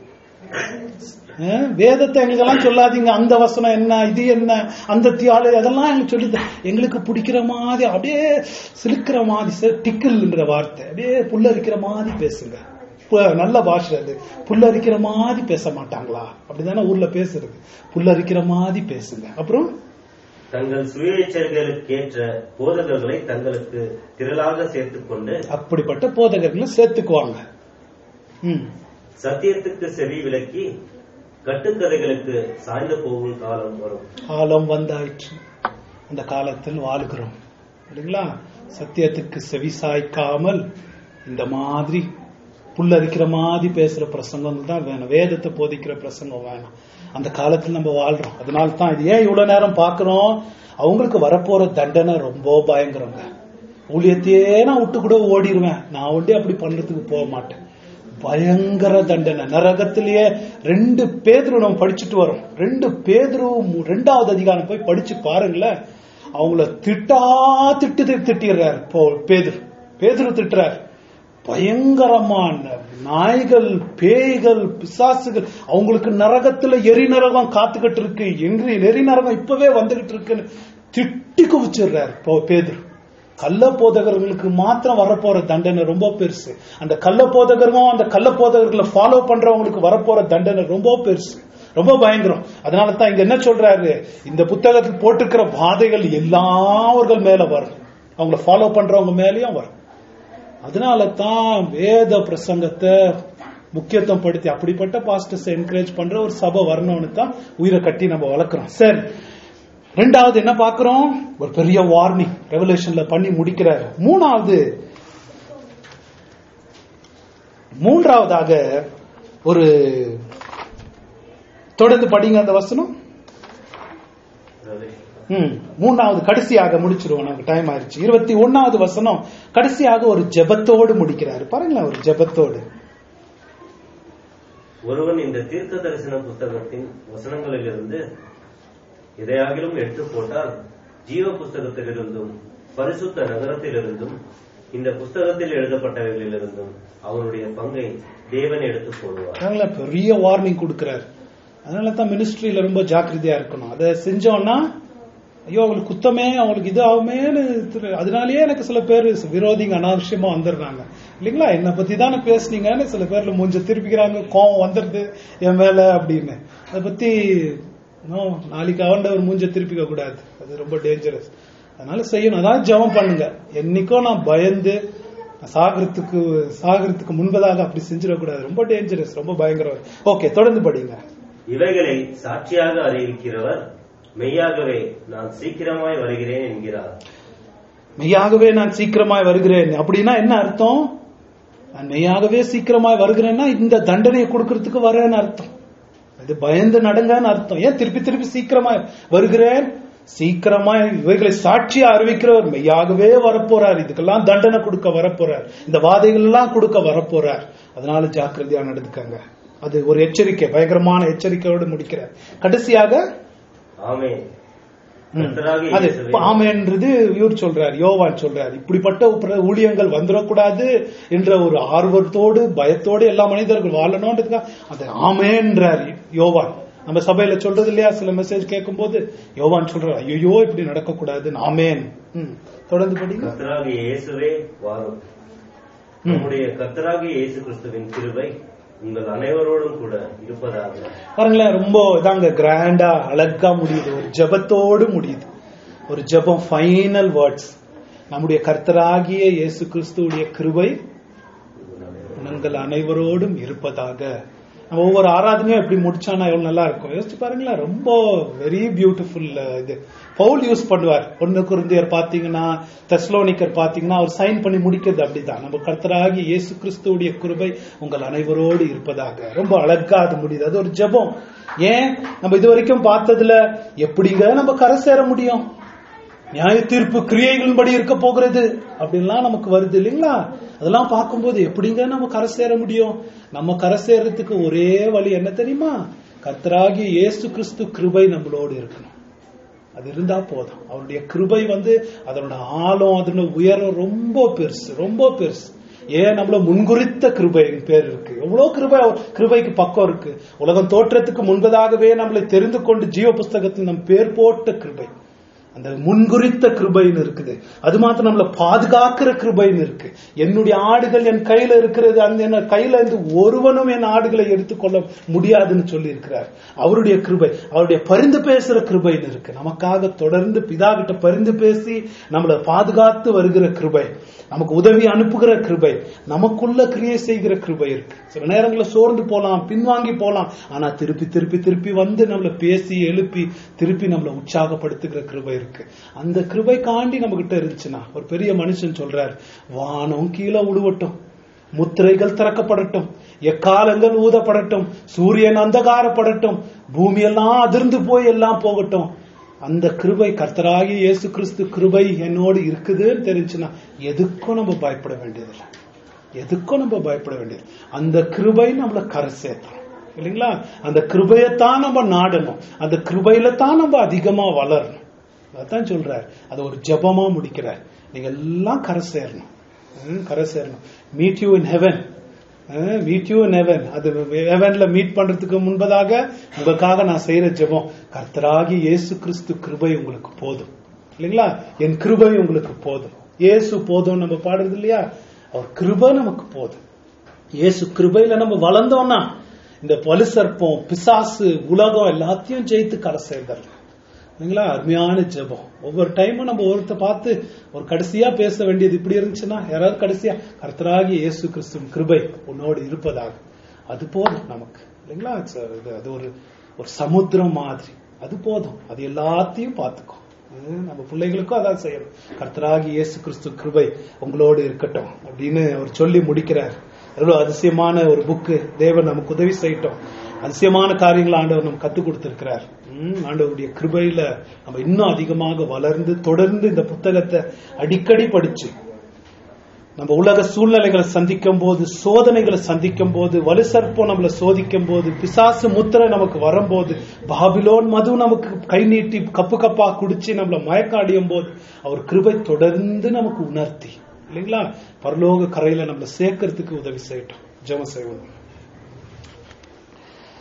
S1: அஹ், வேதத்தை எங்களுக்கெல்லாம் சொல்லாதீங்க அந்த வசனம் என்ன இது என்ன அந்த தியாலு அதெல்லாம் எங்களுக்கு சொல்லி எங்களுக்கு பிடிக்கிற மாதிரி அப்படியே சிலுக்கிற மாதிரி டிக்கிள்ன்ற வார்த்தை அப்படியே புல்லரிக்கிற மாதிரி பேசுங்க பு- நல்ல பாஷை அது புல்லரிக்கிற மாதிரி பேச மாட்டாங்களா அப்படிதானே ஊர்ல பேசுறது புல்லரிக்கிற மாதிரி பேசுங்க அப்புறம்
S2: தங்கள் சுயேச்சர்களுக்கு ஏற்ற போதகர்களை தங்களுக்கு திரளாக சேர்த்துக் கொண்டு
S1: அப்படிப்பட்ட போதகர்களை சேர்த்துக்குவாங்க ம்
S2: சத்தியத்துக்கு செவி விலக்கி கட்டுக்கதைகளுக்கு சாய்ந்து போகும் காலம் வரும்
S1: காலம் வந்தாயிற்று அந்த காலத்தில் வாழுகிறோம் இல்லைங்களா சத்தியத்துக்கு செவி சாய்க்காமல் இந்த மாதிரி புல்லரிக்கிற மாதிரி பேசுற பிரசங்கம் தான் வேணும் வேதத்தை போதிக்கிற பிரசங்கம் வேணும் அந்த காலத்தில் நம்ம வாழ்றோம் அதனால தான் இது ஏன் இவ்வளவு நேரம் பார்க்கிறோம் அவங்களுக்கு வரப்போற தண்டனை ரொம்ப பயங்கரங்க ஊழியத்தையே நான் விட்டு கூட ஓடிடுவேன் நான் ஒண்டி அப்படி பண்றதுக்கு போக மாட்டேன் பயங்கர தண்டனை நரகத்திலேயே ரெண்டு பேதுரு நம்ம படிச்சுட்டு வரோம் ரெண்டு பேதுரு மு- ரெண்டாவது அதிகாரம் போய் படிச்சு பாருங்களேன் அவங்கள திட்டா திட்டு திட்டு திட்டிடுறாரு போ பேதுரு பேதுரு திட்டுறாரு பயங்கரமான நாய்கள் பேய்கள் பிசாசுகள் அவங்களுக்கு நரகத்துல எரி நரகம் காத்துக்கிட்டு இருக்கு எங்க எரி நரகம் இப்பவே வந்துகிட்டு இருக்குன்னு திட்டி குவிச்சிடுறாரு போ- பேதுரு கள்ள போதகர்களுக்கு மாத்திரம் வரப்போற தண்டனை ரொம்ப பெருசு அந்த கள்ள போதகரும் அந்த கள்ள போதகர்களை ஃபாலோ பண்றவங்களுக்கு வரப்போற தண்டனை ரொம்ப பெருசு ரொம்ப பயங்கரம் அதனால தான் இங்க என்ன சொல்றாரு இந்த புத்தகத்தில் போட்டிருக்கிற பாதைகள் எல்லாவர்கள் மேல வரும் அவங்கள ஃபாலோ பண்றவங்க மேலயும் வரும் அதனால தான் வேத பிரசங்கத்தை முக்கியத்துவம் படுத்தி அப்படிப்பட்ட பாஸ்டர்ஸ் என்கரேஜ் பண்ற ஒரு சபை வரணும்னு தான் உயிரை கட்டி நம்ம வளர்க்குறோம் சரி ரெண்டாவது என்ன பார்க்கிறோம் ஒரு பெரிய வார்னிங் ரெவலேஷன்ல பண்ணி முடிக்கிறார் மூணாவது மூன்றாவதாக ஒரு தொடர்ந்து படிங்க அந்த வசனம் ம், மூணாவது கடைசியாக முடிச்சிருவோம் நமக்கு டைம் ஆயிடுச்சு இருபத்தி ஒன்னாவது வசனம் கடைசியாக ஒரு ஜெபத்தோடு முடிக்கிறாரு பாருங்களேன் ஒரு ஜெபத்தோடு
S2: ஒருவன் இந்த தீர்க்க தரிசன புத்தகத்தின் வசனங்களிலிருந்து எதையாகிலும் எடுத்து போட்டால் ஜீவ புஸ்தகத்திலிருந்தும் பரிசுத்த நகரத்திலிருந்தும் இந்த புஸ்தகத்தில் எழுதப்பட்டவைகளிலிருந்தும் அவனுடைய பங்கை தேவன் எடுத்து போடுவார்
S1: பாருங்களேன் பெரிய வார்னிங் கொடுக்கிறாரு அதனால தான் மினிஸ்ட்ரியில ரொம்ப ஜாக்கிரதையா இருக்கணும் அதை செஞ்சோம்னா ஐயோ அவங்களுக்கு குத்தமே அவங்களுக்கு இது ஆகுமேன்னு திரு- அதனாலயே எனக்கு சில பேர் விரோதிங்க அனாவசியமா வந்துடுறாங்க இல்லைங்களா என்னை பத்தி தானே பேசுனீங்கன்னு சில பேர்ல மூஞ்ச திருப்பிக்கிறாங்க கோவம் வந்துடுது என் மேல அப்படின்னு அதை பத்தி நோ நாளைக்கு அவன்ட ஒரு மூஞ்ச திருப்பிக்க கூடாது அது ரொம்ப டேஞ்சரஸ் அதனால செய்யணும் அதான் ஜெபம் பண்ணுங்க என்னைக்கோ நான் பயந்து நான் சாகரத்துக்கு சாகரத்துக்கு முன்பதாக அப்படி செஞ்சிடக்கூடாது ரொம்ப டேஞ்சரஸ் ரொம்ப பயங்கரம் ஓகே தொடர்ந்து படிங்க
S2: இவைகளை சாட்சியாக அறிவிக்கிறவர் மெய்யாகவே நான் சீக்கிரமாய் வருகிறேன் என்கிறார்
S1: மெய்யாகவே நான் சீக்கிரமாய் வருகிறேன் அப்படின்னா என்ன அர்த்தம் நான் மெய்யாகவே சீக்கிரமாய் வருகிறேன்னா இந்த தண்டனையை கொடுக்கறதுக்கு வரேன்னு அர்த்தம் இது பயந்து நடங்கன்னு அர்த்தம் ஏன் திருப்பி திருப்பி சீக்கிரமாய் வருகிறேன் சீக்கிரமாய் இவைகளை சாட்சியா அறிவிக்கிறவர் மெய்யாகவே வரப்போறார் இதுக்கெல்லாம் தண்டனை கொடுக்க வரப்போறார் இந்த வாதைகள் எல்லாம் கொடுக்க வரப்போறார் அதனால ஜாக்கிரதையா நடந்துக்கங்க அது ஒரு எச்சரிக்கை பயங்கரமான எச்சரிக்கையோடு முடிக்கிறார் கடைசியாக
S2: ஆமென்
S1: ம்.
S2: கர்த்தராகிய
S1: அது
S2: இயேசுவே,
S1: ஆமென்றது இவர் சொல்றார் யோவான் சொல்றார் இப்படிப்பட்ட உப்ர- ஊழியங்கள் வந்துடக்கூடாது என்ற ஒரு ஆர்வத்தோடு பயத்தோடு எல்லா மனிதர்கள் வாழணும்ன்றதுக்காக அது ஆமேன்றார் யோவான் நம்ம சபையில சொல்றது இல்லையா சில மெசேஜ் கேட்கும்போது யோவான் சொல்றார் ஐயோ இப்படி நடக்கக்கூடாது ஆமேன் ம். தொடர்ந்து படிங்க
S2: கர்த்தராகிய இயேசுவே வாரும் நம்முடைய கர்த்தராகிய இயேசு கிறிஸ்துவின் கிருபை உங்கள் அனைவரோடும் கூட இருப்பதாக
S1: பாருங்களேன் ரொம்ப இதாங்க கிராண்டா அழகா முடியுது ஒரு ஜெபத்தோடு முடியுது ஒரு ஜெபம் ஃபைனல் வேர்ட்ஸ் நம்முடைய கர்த்தராகிய இயேசு கிறிஸ்துவுடைய கிருபை உங்கள் அனைவரோடும் இருப்பதாக நம்ம ஒவ்வொரு ஆராதனையும் எப்படி முடிச்சானா எவ்வளவு நல்லா இருக்கும் யோசிச்சு பாருங்களேன் ரொம்ப வெரி பியூட்டிஃபுல் இது பவுல் யூஸ் பண்ணுவார் ஒன்னு குருந்தியர் பாத்தீங்கன்னா தெஸ்லோனிக்கர் பாத்தீங்கன்னா அவர் சைன் பண்ணி முடிக்கிறது அப்படிதான் நம்ம கர்த்தராகி இயேசு கிறிஸ்துவுடைய கிருபை உங்கள் அனைவரோடு இருப்பதாக ரொம்ப அழகா அது முடியுது அது ஒரு ஜெபம் ஏன் நம்ம இது வரைக்கும் பார்த்ததுல எப்படிங்க நம்ம கரை சேர முடியும் நியாய தீர்ப்பு கிரியைகளின்படி இருக்க போகிறது அப்படின்லாம் நமக்கு வருது இல்லைங்களா அதெல்லாம் பார்க்கும்போது எப்படிங்க நம்ம கரை சேர முடியும் நம்ம கரை சேர்றதுக்கு ஒரே வழி என்ன தெரியுமா கர்த்தராகிய இயேசு கிறிஸ்து கிருபை நம்மளோடு இருக்கணும் அது இருந்தா போதும் அவருடைய கிருபை வந்து அதனோட ஆழம் அதனோட உயரம் ரொம்ப பெருசு ரொம்ப பெருசு ஏன் நம்மள முன்குறித்த கிருபை பேர் இருக்கு எவ்வளவு கிருபை கிருபைக்கு பக்கம் இருக்கு உலகம் தோற்றத்துக்கு முன்பதாகவே நம்மளை தெரிந்து கொண்டு ஜீவ புஸ்தகத்தில் நம் பேர் போட்ட கிருபை அந்த முன்குறித்த கிருபைன்னு இருக்குது அது மாத்திரம் நம்மள பாதுகாக்கிற கிருபைன்னு இருக்கு என்னுடைய ஆடுகள் என் கையில இருக்கிறது அந்த என்ன கையில இருந்து ஒருவனும் என் ஆடுகளை எடுத்துக்கொள்ள முடியாதுன்னு சொல்லி இருக்கிறார் அவருடைய கிருபை அவருடைய பரிந்து பேசுற கிருபைன்னு இருக்கு நமக்காக தொடர்ந்து பிதா கிட்ட பரிந்து பேசி நம்மளை பாதுகாத்து வருகிற கிருபை நமக்கு உதவி அனுப்புகிற கிருபை நமக்குள்ள கிரியை செய்கிற கிருபை இருக்கு சில நேரங்களில் சோர்ந்து போலாம் பின்வாங்கி போலாம் ஆனா திருப்பி திருப்பி திருப்பி வந்து நம்மளை பேசி எழுப்பி திருப்பி நம்மளை உற்சாகப்படுத்துகிற கிருபை இருக்கு அந்த கிருபை காண்டி நம்ம கிட்ட இருந்துச்சுன்னா ஒரு பெரிய மனுஷன் சொல்றார் வானம் கீழே உழுவட்டும் முத்திரைகள் திறக்கப்படட்டும் எக்காலங்கள் ஊதப்படட்டும் சூரியன் அந்தகாரப்படட்டும் பூமியெல்லாம் அதிர்ந்து போய் எல்லாம் போகட்டும் அந்த கிருபை கர்த்தராகி இயேசு கிறிஸ்து கிருபை என்னோடு இருக்குதுன்னு தெரிஞ்சுன்னா எதுக்கும் நம்ம பயப்பட வேண்டியதில்லை எதுக்கும் நம்ம பயப்பட வேண்டியது அந்த கிருபை நம்மள கரை சேர்த்தணும் இல்லைங்களா அந்த கிருபையத்தான் நம்ம நாடணும் அந்த கிருபையில தான் நம்ம அதிகமா வளரணும் அதான் சொல்றார் அதை ஒரு ஜபமா முடிக்கிறார் நீங்க எல்லாம் கரை சேரணும் ம், கரை சேரணும் meet you in heaven meet you in heaven அது ஹெவன்ல மீட் பண்றதுக்கு முன்பதாக உங்களுக்காக நான் செய்யற ஜெபம் கர்த்தராகி இயேசு கிறிஸ்து கிருபை உங்களுக்கு போதும் இல்லைங்களா என் கிருபை உங்களுக்கு போதும் இயேசு போதும் நம்ம பாடுறது இல்லையா அவர் கிருபை நமக்கு போதும் இயேசு கிருபையில நம்ம வளர்ந்தோம்னா இந்த பலு சர்ப்பம் பிசாசு உலகம் எல்லாத்தையும் ஜெயித்து கரை சேர்ந்துடலாம் இல்லைங்களா அருமையான ஜெபம் ஒவ்வொரு டைமும் நம்ம ஒருத்த பார்த்து ஒரு கடைசியா பேச வேண்டியது இப்படி இருந்துச்சுன்னா யாராவது கடைசியா கர்த்தராகி இயேசு கிறிஸ்துவின் கிருபை உன்னோடு இருப்பதாக அது போதும் நமக்கு இல்லைங்களா It's a- இது- அது ஒரு ஒரு சமுத்திரம் மாதிரி அது போதும் அது எல்லாத்தையும் பார்த்துக்கும் ஹம், நம்ம பிள்ளைகளுக்கும் அதான் செய்யணும் கர்த்தராகி இயேசு கிறிஸ்து கிருபை உங்களோடு இருக்கட்டும் அப்படின்னு அவர் சொல்லி முடிக்கிறார் எவ்வளவு அதிசயமான ஒரு புக்கு தேவன் நமக்கு உதவி செய்யட்டும் அதிசயமான காரியங்களை ஆண்டவர் நமக்கு கத்துக் கொடுத்திருக்கிறார் ம், ஆண்டவருடைய கிருபையில நம்ம இன்னும் அதிகமாக வளர்ந்து தொடர்ந்து இந்த புத்தகத்தை அடிக்கடி படிச்சு நம்ம உலக சூழ்நிலைகளை சந்திக்கும் போது சோதனைகளை சந்திக்கும் போது வலுசற்பம் நம்மளை சோதிக்கும் போது பிசாசு முத்திரை நமக்கு வரும்போது பாபிலோன் மது நமக்கு கை நீட்டி கப்பு கப்பா குடிச்சு நம்மளை மயக்காடியும் போது அவர் கிருபை தொடர்ந்து நமக்கு உணர்த்தி இல்லைங்களா பரலோக கரையில நம்மளை சேர்க்கறதுக்கு உதவி செய்யட்டும் ஜெபம் செய்வோம்